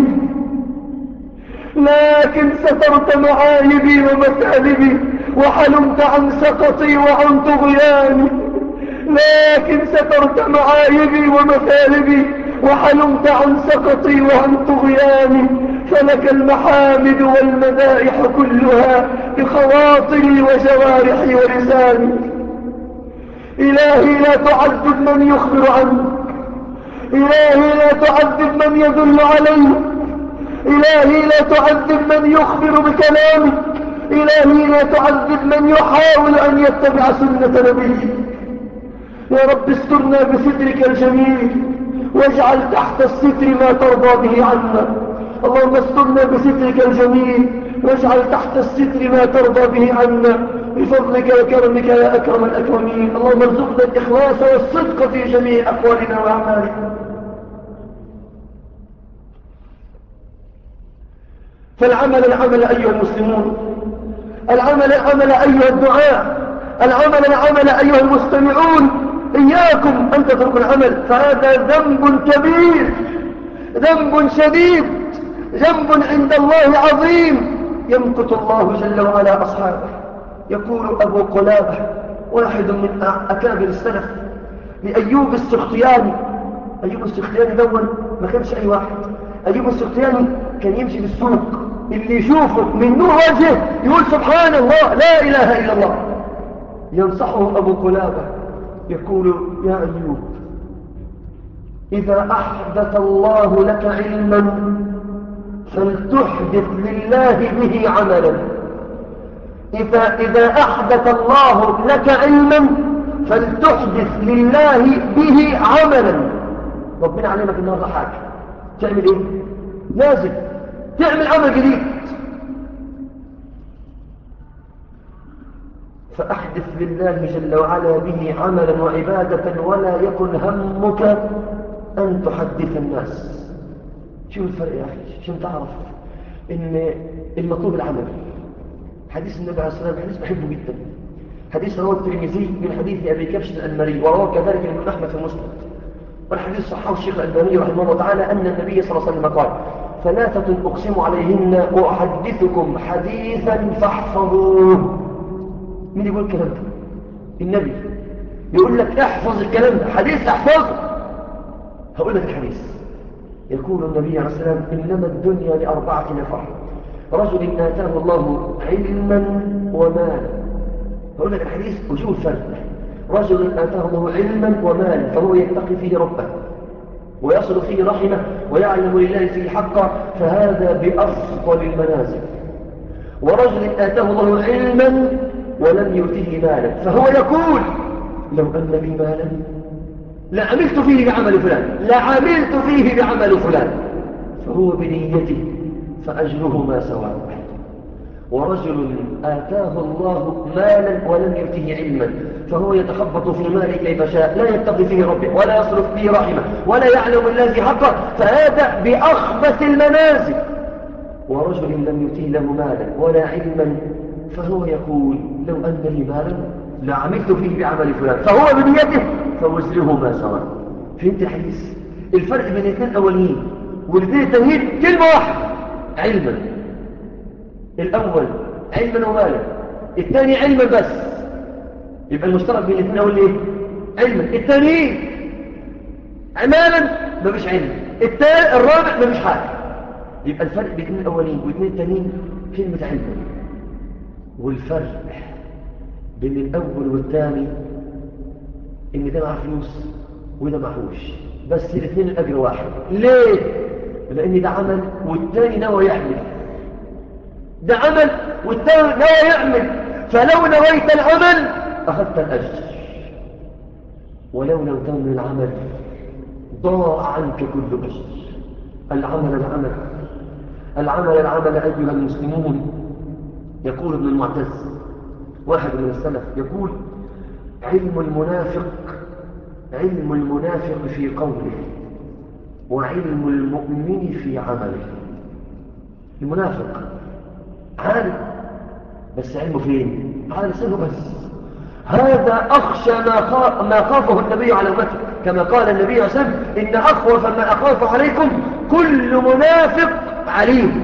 لكن سترت معايبي ومثالبي وحلمت عن سقطي وعن طغياني لكن سترت معايبي ومثالبي وحلمت عن سقطي وعن طغياني فلك المحامد والمدائح كلها بخواطري وجوارحي ولساني إلهي لا تعذب من يخبر عنك إلهي لا تعذب من يدل عليك إلهي لا تعذب من يخبر بكلامك إلهي لا تعذب من يحاول أن يتبع سنة نبيك يا رب استرنا بسترك الجميل واجعل تحت الستر ما ترضى به عنا اللهم استرنا بسترك الجميل واجعل تحت الستر ما ترضى به عنا بفضلك وكرمك يا أكرم الأكرمين اللهم ارزقنا الإخلاص والصدق في جميع أقوالنا وأعمالنا فالعمل العمل أيها المسلمون العمل العمل أيها الدعاء العمل العمل أيها المستمعون إياكم أن تتركوا العمل فهذا ذنب كبير ذنب شديد ذنب عند الله عظيم يمكت الله جل وعلا أصحابه يقول أبو قلابة واحد من أكابر السلف لأيوب السختياني أيوب السختياني دون ما كانش أي واحد أيوب السختياني كان يمشي في السوق اللي يشوفه من نور وجهه يقول سبحان الله لا إله إلا الله ينصحه أبو قلابة يقول يا أيوب إذا أحدث الله لك علما فلتحدث لله به عملا إذا, إذا أحدث الله لك علما فلتحدث لله به عملا ربنا علمك النهارده حاجة تعمل ايه لازم تعمل عمل جديد فأحدث لله جل وعلا به عملا وعبادة ولا يكن همك أن تحدث الناس شو الفرق يا أخي عشان تعرف إن المطلوب العمل حديث النبي عليه الصلاة والسلام حديث بحبه جدا حديث رواه الترمذي من حديث أبي كبش الأنمري ورواه كذلك ابن أحمد في مسلم والحديث صححه الشيخ الألباني رحمه الله تعالى أن النبي صلى الله عليه وسلم قال ثلاثة أقسم عليهن وأحدثكم حديثا فاحفظوه مين يقول الكلام ده النبي يقول لك احفظ الكلام ده حديث احفظه هقول لك الحديث يقول النبي عليه الصلاة والسلام إنما الدنيا لأربعة نفر رجل آتاه الله علما ومالا هقول لك الحديث وشوف الفرق رجل آتاه الله علما ومالا فهو يتقي فيه ربه ويصل فيه رحمه ويعلم لله فيه حقا فهذا بأفضل المنازل ورجل آتاه الله علما ولم يؤته مالا فهو يقول لو أن لي مالا لعملت فيه بعمل فلان لعملت فيه بعمل فلان فهو بنيته فأجره ما سواء ورجل آتاه الله مالا ولم يؤته علما فهو يتخبط في ماله كيف شاء لا يتقي فيه ربه ولا يصرف فيه رحمه ولا يعلم الذي حقه فهذا بأخبث المنازل ورجل لم يؤته له مالا ولا علما فهو يقول لو أن لي مالا لعملت فيه بعمل فلان فهو بنيته فوزره ما سواء فهمت الحديث الفرق بين الاثنين الاولين والاثنين التوحيد كلمه واحده علما الأول علما ومالا الثاني علما بس يبقى المشترك بين الاثنين أول إيه؟ علما الثاني مالا ما فيش علم الثالث الرابع ما فيش حاجة يبقى الفرق بين الأولين والاثنين الثانيين كلمة علما والفرق بين الأول والثاني إن ده معاه فلوس وده معهوش بس الاثنين الأجر واحد ليه؟ لأن ده عمل والثاني نوى يحمل ده عمل والثاني نوى يعمل فلو نويت العمل أخذت الأجر ولو لم تنوي العمل ضاع عنك كل أجر العمل العمل العمل العمل أيها المسلمون يقول ابن المعتز واحد من السلف يقول علم المنافق علم المنافق في قوله وعلم المؤمن في عمله المنافق عالم بس علمه فين على لسانه بس هذا أخشى ما, ما خافه النبي على أمته كما قال النبي عليه وسلم إن أخوف ما أخاف عليكم كل منافق عليم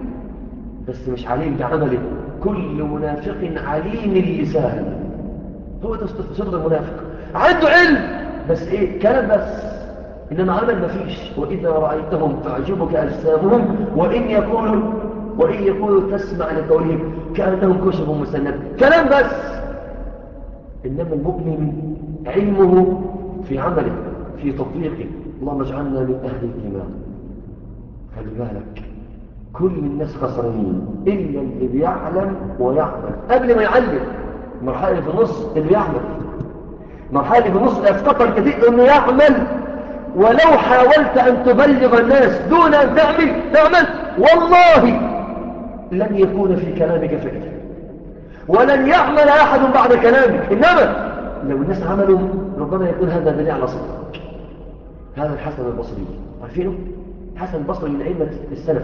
بس مش عليم بعمله كل منافق عليم اللسان هو ده صدق المنافق عنده علم بس ايه كلام بس إنما عمل ما فيش وإذا رأيتهم تعجبك أجسامهم وإن يقولوا وإن يقولوا تسمع لقولهم كأنهم كشب مسند كلام بس إنما المؤمن علمه في عمله في تطبيقه اللهم اجعلنا من أهل الإيمان خلي بالك كل الناس خسرانين إلا اللي بيعلم ويعمل قبل ما يعلم المرحلة في النص اللي يعمل المرحلة في النص افتقر كثير انه يعمل ولو حاولت ان تبلغ الناس دون ان تعمل تعمل والله لن يكون في كلامك فكرة ولن يعمل أحد بعد كلامك إنما لو الناس عملوا ربما يكون هذا دليل على صدق هذا الحسن البصري عارفينه؟ حسن البصري من أئمة السلف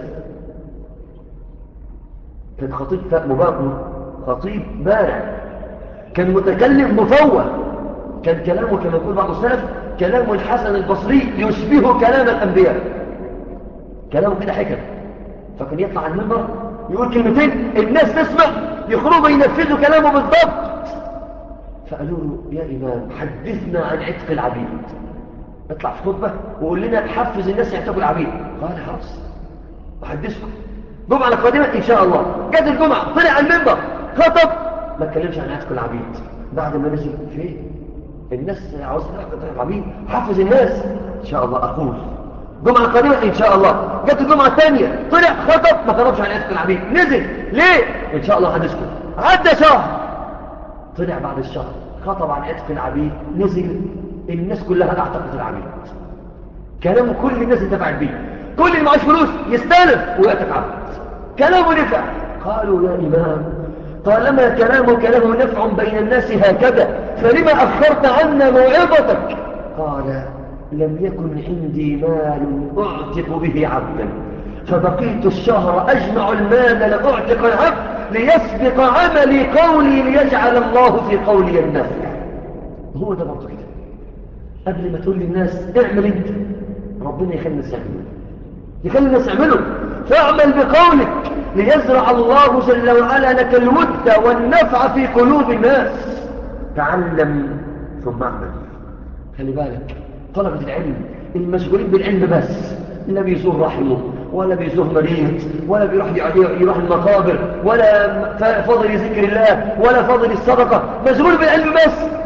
كان خطيب مبارك خطيب بارع كان متكلم مفوه كان كلامه كما يقول بعض السلف كلام الحسن البصري يشبه كلام الأنبياء كلامه كده حكم فكان يطلع على المنبر يقول كلمتين الناس تسمع يخرجوا ينفذوا كلامه بالضبط فقالوا له يا إمام حدثنا عن عتق العبيد اطلع في خطبة وقول لنا حفز الناس يعتقوا العبيد قال خلاص أحدثكم جمعة القادمة إن شاء الله جت الجمعة طلع على المنبر خطب ما اتكلمش عن عتق العبيد بعد ما نزل فين الناس عاوز تعتق العبيد حفز الناس إن شاء الله أقول الجمعة القادمة إن شاء الله جت الجمعة الثانية طلع خطب ما خربش عن عتق العبيد نزل ليه إن شاء الله هنسكت عدى شهر طلع بعد الشهر خطب عن عتق العبيد نزل الناس كلها اعتقت العبيد كلامه كل الناس انتفعت بيه كل اللي معاش فلوس يستلف ويعتق عبد كلامه نفع قالوا يا إمام طالما كلامك له نفع بين الناس هكذا فلما أخرت عنا موعظتك قال لم يكن عندي مال أعتق به عبدا فبقيت الشهر أجمع المال لأعتق العبد ليسبق عملي قولي ليجعل الله في قولي النافع هو ده برضه كده قبل ما تقول للناس اعمل انت ربنا يخلي الناس يعملوا يخلي الناس يعملوا فاعمل بقولك ليزرع الله جل وعلا لك الود والنفع في قلوب الناس تعلم ثم اعمل خلي بالك طلبة العلم المشغولين بالعلم بس لا بيزور رحمه ولا بيزور مريض ولا بيروح يروح المقابر ولا فضل ذكر الله ولا فضل الصدقة مشغول بالعلم بس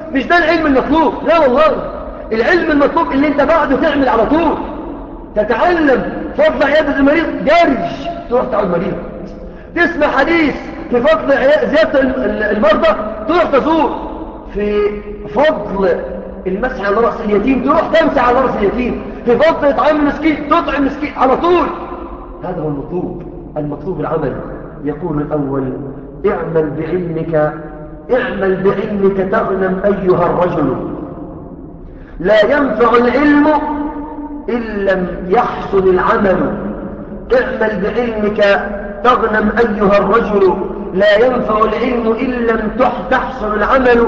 مش ده العلم المطلوب لا والله العلم المطلوب اللي انت بعده تعمل على طول تتعلم فضل عيادة المريض جرج تروح تعود مريض تسمع حديث في فضل زيادة المرضى تروح تزور في فضل المسح على رأس اليتيم تروح تمسح على رأس اليتيم في فضل إطعام المسكين تطعم مسكين على طول هذا هو المطلوب المطلوب العمل يقول الأول اعمل بعلمك اعمل بعلمك تغنم أيها الرجل لا ينفع العلم إن لم يحصل العمل اعمل بعلمك تغنم أيها الرجل لا ينفع العلم إن لم تحصل العمل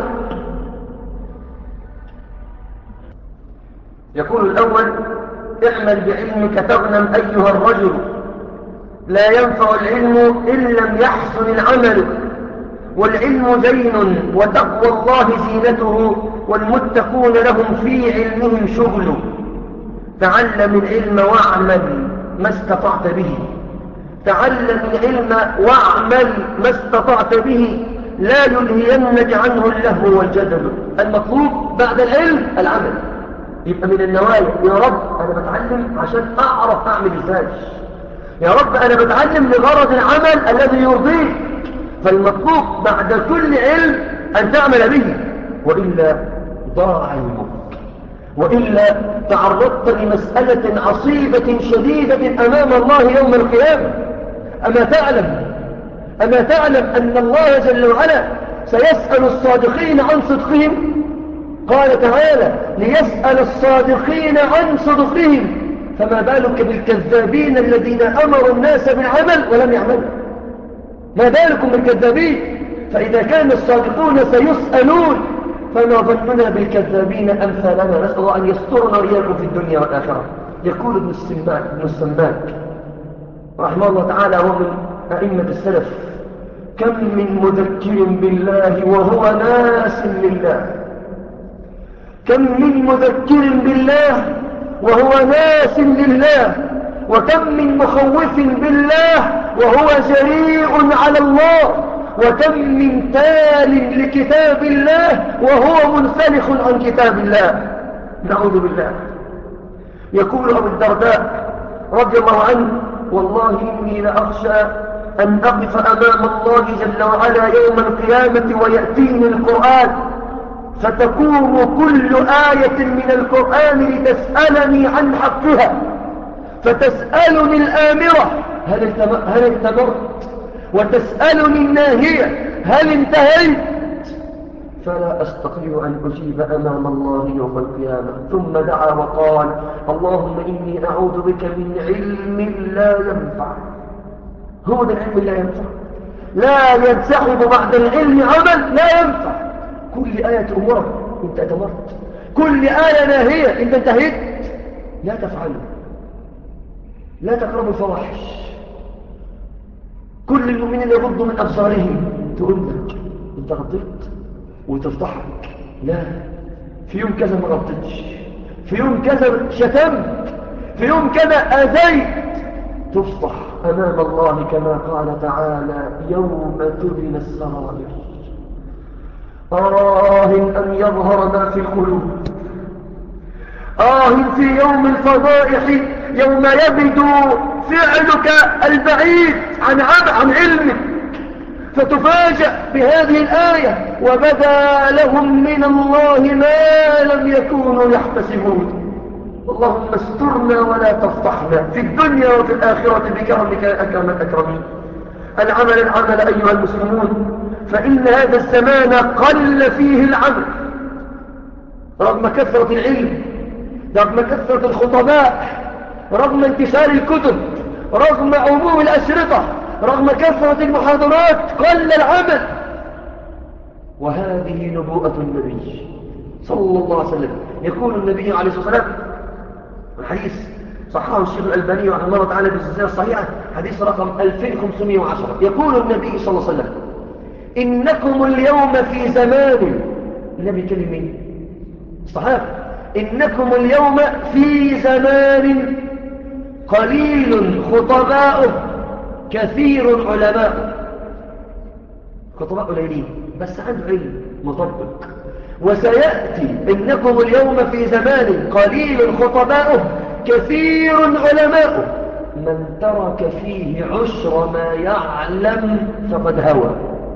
يقول الأول اعمل بعلمك تغنم أيها الرجل لا ينفع العلم إن لم يحصل العمل والعلم زين وتقوى الله زينته والمتقون لهم في علمهم شغل تعلم العلم واعمل ما استطعت به تعلم العلم واعمل ما استطعت به لا يلهينك عنه اللهو والجدل المطلوب بعد العلم العمل يبقى من النوايا يا رب أنا بتعلم عشان أعرف أعمل إزاي يا رب أنا بتعلم لغرض العمل الذي يرضيك فالمطلوب بعد كل علم أن تعمل به وإلا ضاع علمك وإلا تعرضت لمسألة عصيبة شديدة أمام الله يوم القيامة أما تعلم أما تعلم أن الله جل وعلا سيسأل الصادقين عن صدقهم قال تعالى ليسأل الصادقين عن صدقهم فما بالك بالكذابين الذين أمروا الناس بالعمل ولم يعملوا ما بالكم بالكذابين فإذا كان الصادقون سيسألون فما ظننا بالكذابين أمثالنا نسأل الله أن يسترنا وإياكم في الدنيا والآخرة يقول ابن السماك, ابن السماك رحمه الله تعالى هو من أئمة السلف كم من مذكر بالله وهو ناس لله كم من مذكر بالله وهو ناس لله وكم من مخوف بالله وهو جريء على الله وكم من تال لكتاب الله وهو منسلخ عن كتاب الله نعوذ بالله يقول أبو الدرداء رضي الله عنه والله إني لأخشى أن أقف أمام الله جل وعلا يوم القيامة ويأتيني القرآن فتكون كل آية من القرآن لتسألني عن حقها فتسألني الآمرة هل اعتبرت وتسألني الناهية هل انتهيت فلا أستطيع أن أجيب أمام الله يوم القيامة ثم دعا وقال اللهم إني أعوذ بك من علم لا ينفع هو ده العلم لا ينفع لا ينسحب بعد العلم عمل لا ينفع كل آية تأمرك انت أتمرت كل آية ناهية انت انتهيت لا تفعله لا تقربوا الفواحش كل المؤمنين يغضوا من أبصارهم تقول لك انت غضيت وتفضحك لا في يوم كذا ما غضيتش في يوم كذا شتمت في يوم كذا أذيت تفضح أمام الله كما قال تعالى يوم تبن السرائر آه أن يظهر ما في القلوب آه في يوم الفضائح يوم يبدو فعلك البعيد عن عن علمك فتفاجأ بهذه الآية وبدا لهم من الله ما لم يكونوا يحتسبون اللهم استرنا ولا تفضحنا في الدنيا وفي الآخرة بكرمك أكرم الأكرمين العمل العمل أيها المسلمون فإن هذا الزمان قل فيه العمل رغم كثرة العلم رغم كثرة الخطباء رغم انتشار الكتب رغم عموم الأشرطة رغم كثرة المحاضرات قل العمل وهذه نبوءة النبي صلى الله عليه وسلم يقول النبي عليه الصلاة والسلام الحديث صححه الشيخ الألباني رحمه الله تعالى بالسلسلة الصحيحة حديث رقم 2510 يقول النبي صلى الله عليه وسلم إنكم اليوم في زمان النبي كلمين الصحابة إنكم اليوم في زمان قليل خطباؤه كثير علماء خطباء قليلين بس عنده علم مطبق وسيأتي إنكم اليوم في زمان قليل خطباؤه كثير علماؤه من ترك فيه عشر ما يعلم فقد هوى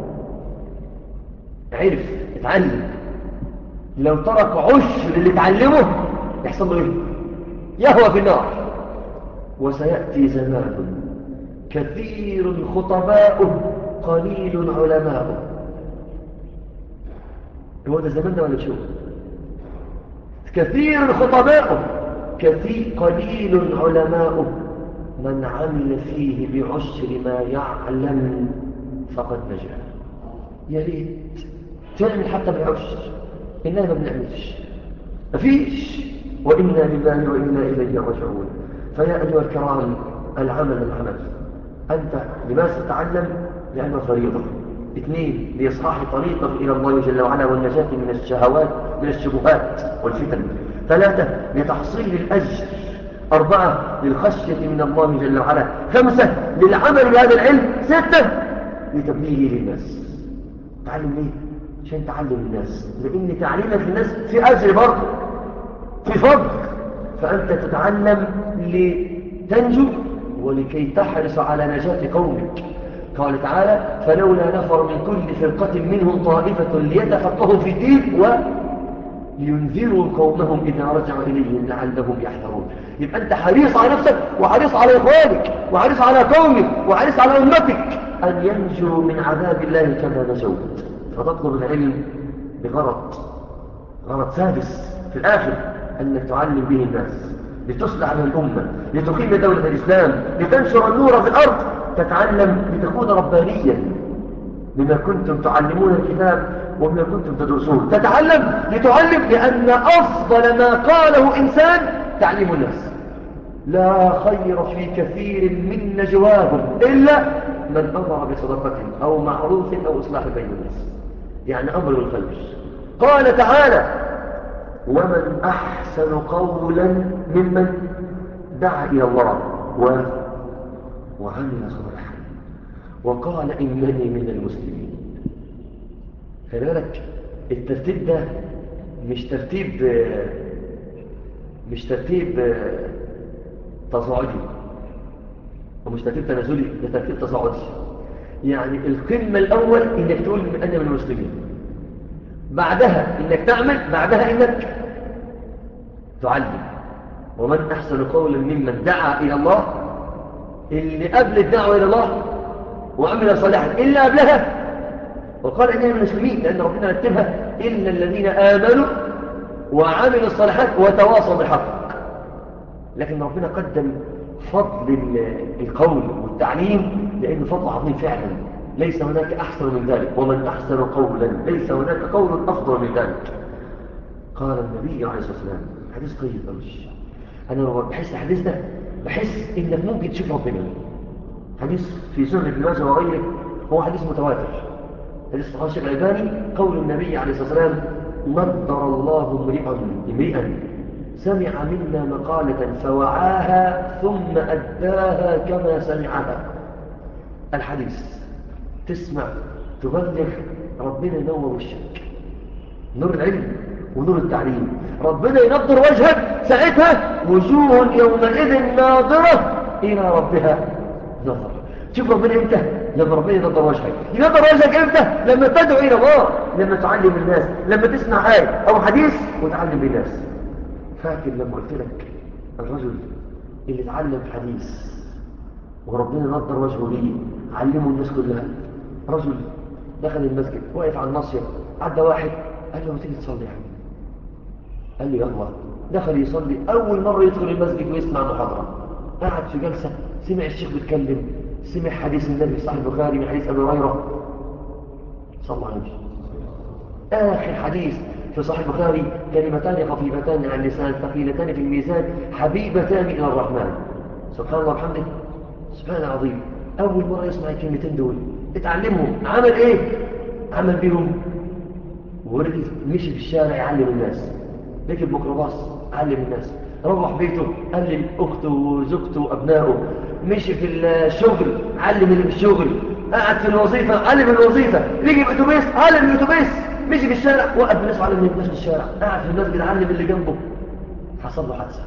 عرف اتعلم لو ترك عشر اللي اتعلمه يحصل له ايه يهوى في النار وسيأتي زمان كثير خطباؤه قليل علماؤه هو ده زمان ده ولا شو كثير خطباؤه كثير قليل علماؤه من عمل فيه بعشر ما يعلم فقد نجا يا ريت تعمل حتى بالعشر إننا ما بنعملش مفيش وإنا لله وإنا إليه راجعون فيا أيها الكرام العمل العمل أنت لماذا تتعلم لأنه فريضة اثنين لإصلاح طريقك إلى الله جل وعلا والنجاة من الشهوات من الشبهات والفتن ثلاثة لتحصيل الأجر أربعة للخشية من الله جل وعلا خمسة للعمل بهذا العلم ستة لتبليغه للناس تعلم ليه؟ عشان تعلم الناس لأن تعليمك للناس في أجر برضه في فضل فأنت تتعلم لتنجو ولكي تحرص على نجاة قومك قال تعالى فلولا نفر من كل فرقة منهم طائفة ليتفقهوا في الدين و لينذروا قومهم إذا رجعوا إليهم لعلهم يحذرون يبقى أنت حريص على نفسك وحريص على إخوانك وحريص على قومك وحريص على أمتك أن ينجوا من عذاب الله كما نجوت فتطلب العلم بغرض غرض سادس في الآخر أنك تعلم به الناس لتصلح به الأمة لتقيم دولة الإسلام لتنشر النور في الأرض تتعلم لتكون ربانيا بما كنتم تعلمون الكتاب وبما كنتم تدرسون تتعلم لتعلم لأن أفضل ما قاله إنسان تعليم الناس لا خير في كثير من نجواهم إلا من أمر بصدقة أو معروف أو إصلاح بين الناس يعني أمر بالخير قال تعالى ومن أحسن قولا ممن دعا إلى الله و... وعمل صالحا وقال إنني من المسلمين خلي بالك الترتيب ده مش ترتيب مش ترتيب تصاعدي ومش ترتيب تنازلي ده ترتيب تصاعدي يعني القمة الأول إنك تقول أنا من المسلمين بعدها إنك تعمل بعدها إنك تعلم ومن أحسن قولا ممن دعا إلى الله اللي قبل الدعوة إلى الله وعمل صالحا إلا قبلها وقال إننا من المسلمين لأن ربنا رتبها إلا الذين آمنوا وعملوا الصالحات وتواصوا بالحق لكن ربنا قدم فضل القول والتعليم لأنه فضل عظيم فعلا ليس هناك أحسن من ذلك ومن أحسن قولا ليس هناك قول أفضل من ذلك قال النبي عليه الصلاة والسلام حديث طيب أوش أنا لما بحس الحديث ده بحس إنك ممكن تشوف ربنا حديث في سنة ابن ماجه وغيره هو حديث متواتر حديث صحيح الشيخ الألباني قول النبي عليه الصلاة والسلام نضر الله امرئا امرئا سمع منا مقالة فوعاها ثم أداها كما سمعها الحديث تسمع تبلغ ربنا ينور وشك نور العلم ونور التعليم ربنا ينظر وجهك ساعتها وجوه يومئذ ناظرة إلى ربها نظر شوف ربنا امتى لما ربنا ينظر وجهك ينظر وجهك امتى لما تدعو إلى الله لما تعلم الناس لما تسمع آية أو حديث وتعلم الناس فاكر لما قلت لك الرجل اللي اتعلم حديث وربنا نظر وجهه ليه علمه الناس كلها رجل دخل المسجد واقف على الناصية عدى واحد قال له ما تيجي تصلي يا حبيبي قال لي يلا دخل يصلي أول مرة يدخل المسجد ويسمع محاضرة قعد في جلسة سمع الشيخ بيتكلم سمع حديث النبي صحيح البخاري من حديث أبي هريرة صلى الله عليه وسلم آخر حديث في صحيح البخاري كلمتان خفيفتان عن اللسان ثقيلتان في الميزان حبيبتان إلى الرحمن سبحان الله وبحمده سبحان العظيم أول مرة يسمع الكلمتين دول اتعلمهم عمل إيه؟ عمل بهم ورد مشي في الشارع يعلم الناس ركب ميكروباص علم الناس روح بيته علم أخته وزوجته وأبنائه مشي في الشغل علم اللي في الشغل قعد في الوظيفة علم الوظيفة ركب أتوبيس علم الأتوبيس مشي في الشارع وقف الناس على من في الشارع قاعد في المسجد علم اللي جنبه حصل له حادثه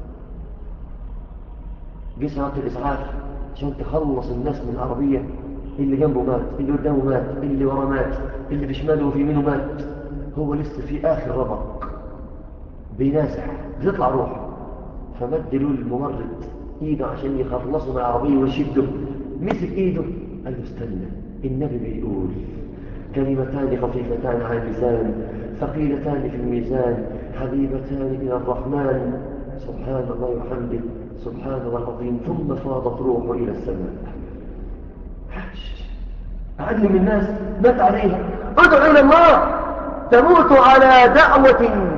جه سيارة الإسعاف عشان تخلص الناس من العربية اللي جنبه مات اللي قدامه مات اللي ورا مات اللي في شماله وفي يمينه مات هو لسه في آخر رمق بينازع بتطلع روحه فمد له الممرض ايده عشان يخلصه من العربية ويشده مسك ايده قال له استنى النبي بيقول كلمتان خفيفتان على اللسان ثقيلتان في الميزان حبيبتان إلى الرحمن سبحان الله وحمده سبحان الله العظيم ثم فاضت روحه إلى السماء أعلم الناس مات عليها ادعو إلى الله تموت على دعوة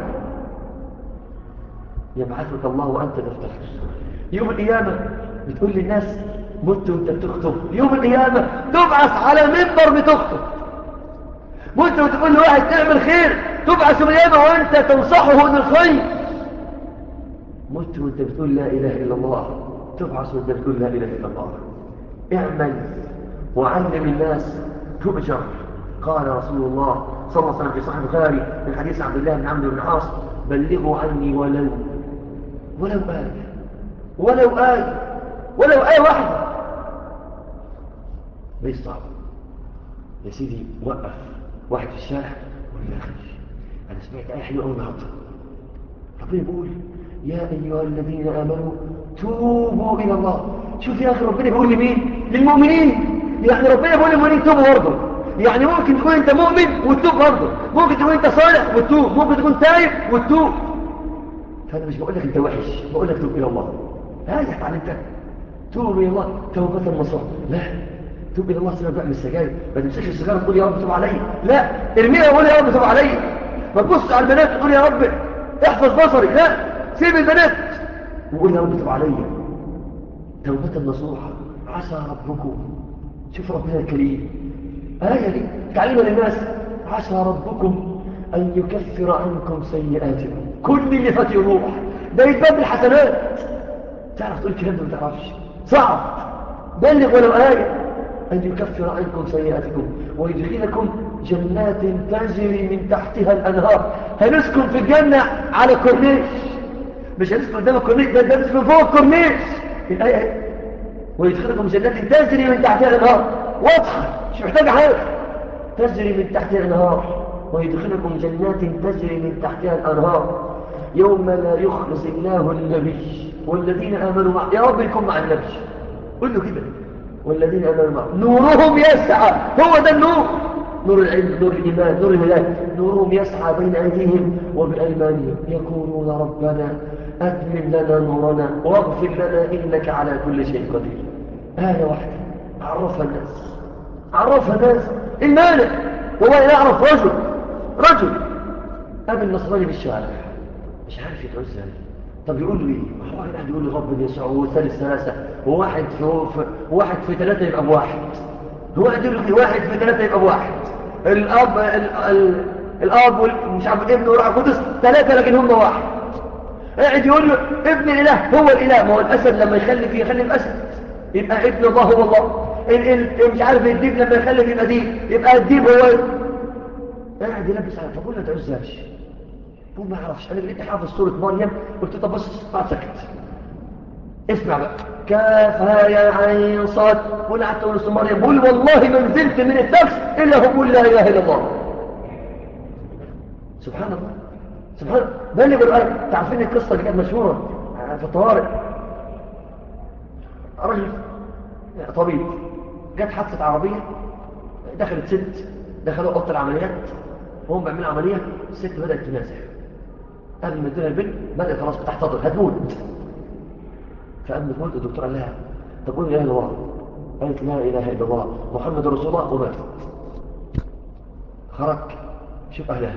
يبعثك الله وأنت تفتخر يوم القيامة بتقول للناس مت وانت بتخطب يوم القيامة تبعث على منبر بتخطب مت وتقول لواحد تعمل خير تبعث يوم القيامة وانت تنصحه للخير مت وانت بتقول لا إله إلا الله تبعث وانت بتقول لا إله إلا الله اعمل وعلم الناس تؤجر قال رسول الله صلى الله عليه وسلم في صحيح البخاري من حديث عبد الله بن عمرو بن عاص بلغوا عني ولو ولو آية ولو آية ولو آية واحدة ليس صعب يا سيدي وقف واحد في الشارع وقال يا أخي أنا سمعت آية حلوة أول النهارده ربنا بيقول يا أيها الذين آمنوا توبوا إلى الله شوف يا أخي ربنا بيقول لمين للمؤمنين يعني ربنا بيقول للمؤمنين توبوا برضه يعني ممكن تكون انت مؤمن وتتوب برضه ممكن تكون انت صالح وتتوب ممكن تكون تايب وتتوب فأنا مش بقول لك انت وحش بقول لك توب إلى الله هذا اتعلمتها توب إلى الله توبة نصوح لا توب إلى الله سنة بقى من السجاير ما تمسكش السجارة تقول يا رب توب علي لا ارميها وقول يا رب توب علي ما تبص على البنات تقول يا رب احفظ بصري لا سيب البنات وقول يا رب توب علي توبة نصوحة عسى ربكم شوف ربنا الكريم آية دي تعلمها للناس عسى ربكم أن يكفر عنكم سيئاتكم كل اللي فات يروح ده يتباب الحسنات تعرف تقول كلام ده ما تعرفش صعب بلغ ولو آية أن يكفر عنكم سيئاتكم ويدخلكم جنات تجري من تحتها الأنهار هنسكن في الجنة على كورنيش مش هنسكن قدام الكورنيش ده هنسكن فوق الكورنيش الآية ويدخلكم جنات تجري من تحتها الأنهار واضحة مش محتاجة حاجة تجري من تحتها الأنهار ويدخلكم جنات تجري من تحتها الأنهار يوم لا يخلص الله النبي والذين آمنوا معه يا رب يكون مع النبي قل له كده والذين آمنوا معه نورهم يسعى هو ده النور نور العلم نور الإيمان نور الهداية نورهم يسعى بين أيديهم وبأيمانهم يقولون ربنا أتمم لنا نورنا واغفر لنا إنك على كل شيء قدير آية واحدة عرفها الناس عرفها الناس المانع والله يعرف رجل رجل قابل نصراني بالشارع مش عارف يدعو ازاي طب يقول له ايه واحد قاعد يقول له رب يسوع وثالث ثلاثه وواحد في واحد في ثلاثه يبقى بواحد هو قاعد يقول له واحد في ثلاثه يبقى بواحد الاب ال... ال... الاب مش عارف ابنه وروح القدس ثلاثه لكن هم واحد قاعد يقول له ابن الاله هو الاله ما هو الاسد لما يخلف يخلف اسد يبقى ابن الله هو الله ال... ال... مش عارف الديب لما يخلف يبقى ديب يبقى الديب هو قاعد يلبس على فقول له تعزاش هو ما يعرفش انا لقيت حافظ سوره مريم قلت طب بص قاعد سكت اسمع بقى كافها يا عين صاد قول قعدت اقول اسم مريم بقول والله ما نزلت من الدرس الا هو بقول لا اله الا الله سبحان الله سبحان الله بلغ الايه تعرفين القصه اللي كانت مشهوره في الطوارئ رجل طبيب جت حادثه عربيه دخلت ست دخلوا اوضه العمليات وهم بيعملوا عمليه الست بدات تنازع قبل ما ادينا البنت بدات خلاص بتحتضر هتموت فقبل ما تموت الدكتور قال لها تقول لا اله الا الله قالت لا اله الا الله محمد رسول الله ومات خرج شوف اهلها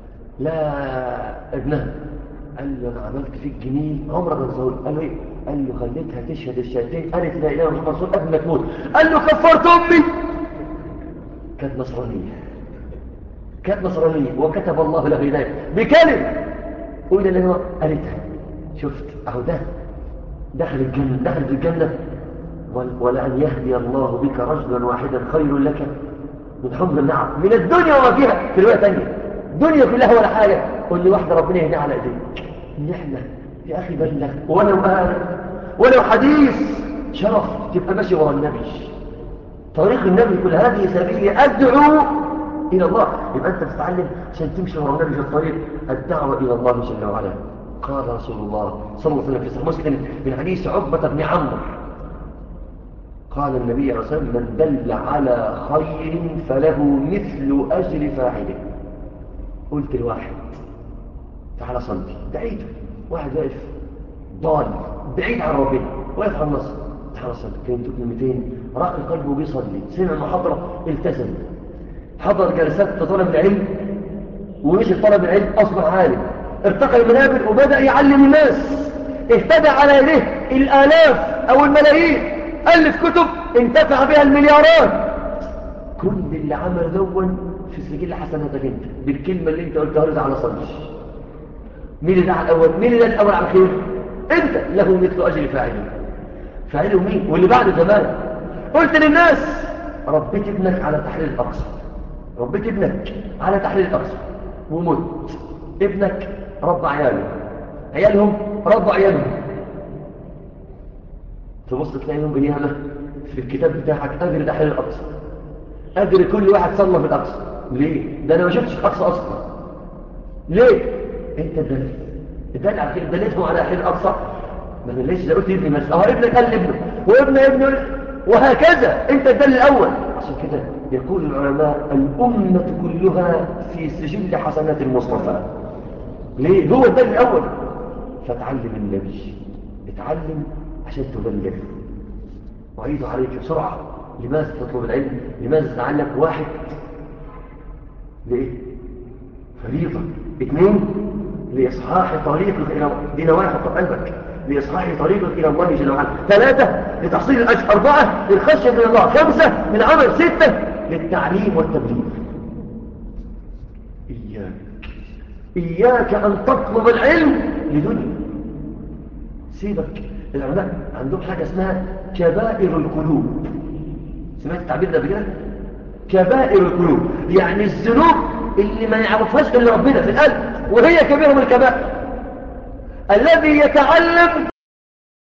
لا ابنها قال له انا عملت فيك جميل عمرك ما تزول قال له ايه قال له خليتها تشهد الشهادتين قالت لا اله الا الله رسول قبل ما تموت قال له كفرت امي كانت نصرانيه كانت نصرانيه وكتب الله له هدايه بكلمه قول اللي هو قالتها شفت اهو ده دخل الجنه دخل في الجنه ولأن يهدي الله بك رجلا واحدا خير لك من حمر النعم من الدنيا وما فيها في رواية ثانية الدنيا كلها ولا حاجة قل لي واحدة ربنا يهدي على ايديك نعمة يا أخي بلغ ولو آل ولو حديث شرف تبقى ماشي ورا النبي طريق النبي كل هذه سبيلي أدعو إلى الله يبقى أنت تتعلم عشان تمشي ورا النبي في الطريق الدعوة إلى الله جل وعلا قال رسول الله صلى الله عليه وسلم في صحيح مسلم من حديث عقبة بن عمرو قال النبي عليه الصلاة والسلام من دل على خير فله مثل أجر فاعله قلت لواحد تعال صلي دعيته واحد واقف ضال بعيد عن ربنا واقف على النصر تعال صلي كلمته كلمتين راق قلبه بيصلي سمع محاضرة التزم حضر جلسات طلب العلم ومشي طلب العلم أصبح عالم ارتقى المنابر وبدأ يعلم الناس اهتدى على يديه الآلاف أو الملايين ألف كتب انتفع بها المليارات كل اللي عمل دون في سجل حسناتك انت بالكلمة اللي انت قلتها رضا على صدر مين اللي دعا الأول مين اللي الأول على الخير انت له مثل أجل فاعله فاعله مين واللي بعده كمان قلت للناس ربيت ابنك على تحليل الأقصى ربيت ابنك على تحليل الأقصى ومت ابنك رب عياله عيالهم رب عيالهم تبص تلاقيهم بنيامة في الكتاب بتاعك أجر تحليل الأقصى أجر كل واحد صلى في الأقصى ليه؟ ده أنا ما شفتش الأقصى أصلا ليه؟ أنت دلت دلت على خير دلتهم على خير الأقصى ما أنا ليش ده قلت ابني بس أهو ابنك قال لابنه وابن ابنه وهكذا أنت الدل الأول عشان كده يقول العلماء الأمة كلها في سجل حسنات المصطفى ليه؟ هو الدل الأول فتعلم النبي اتعلم عشان تبلغ وعيد عليك بسرعة لماذا تطلب العلم لماذا تتعلم واحد لإيه فريضة اثنين لإصحاح طريقك إلى دي نواحي حط قلبك لإصحاح طريقك إلى الله جل وعلا ثلاثة لتحصيل الأجر أربعة للخشية من الله خمسة للعمل ستة للتعليم والتبليغ إياك إياك أن تطلب العلم لدنيا سيبك العلماء عندهم حاجة اسمها كبائر القلوب سمعت التعبير ده بكده كبائر القلوب يعني الذنوب اللي ما يعرفهاش الا ربنا في القلب وهي كبيرة من الكبائر الذي يتعلم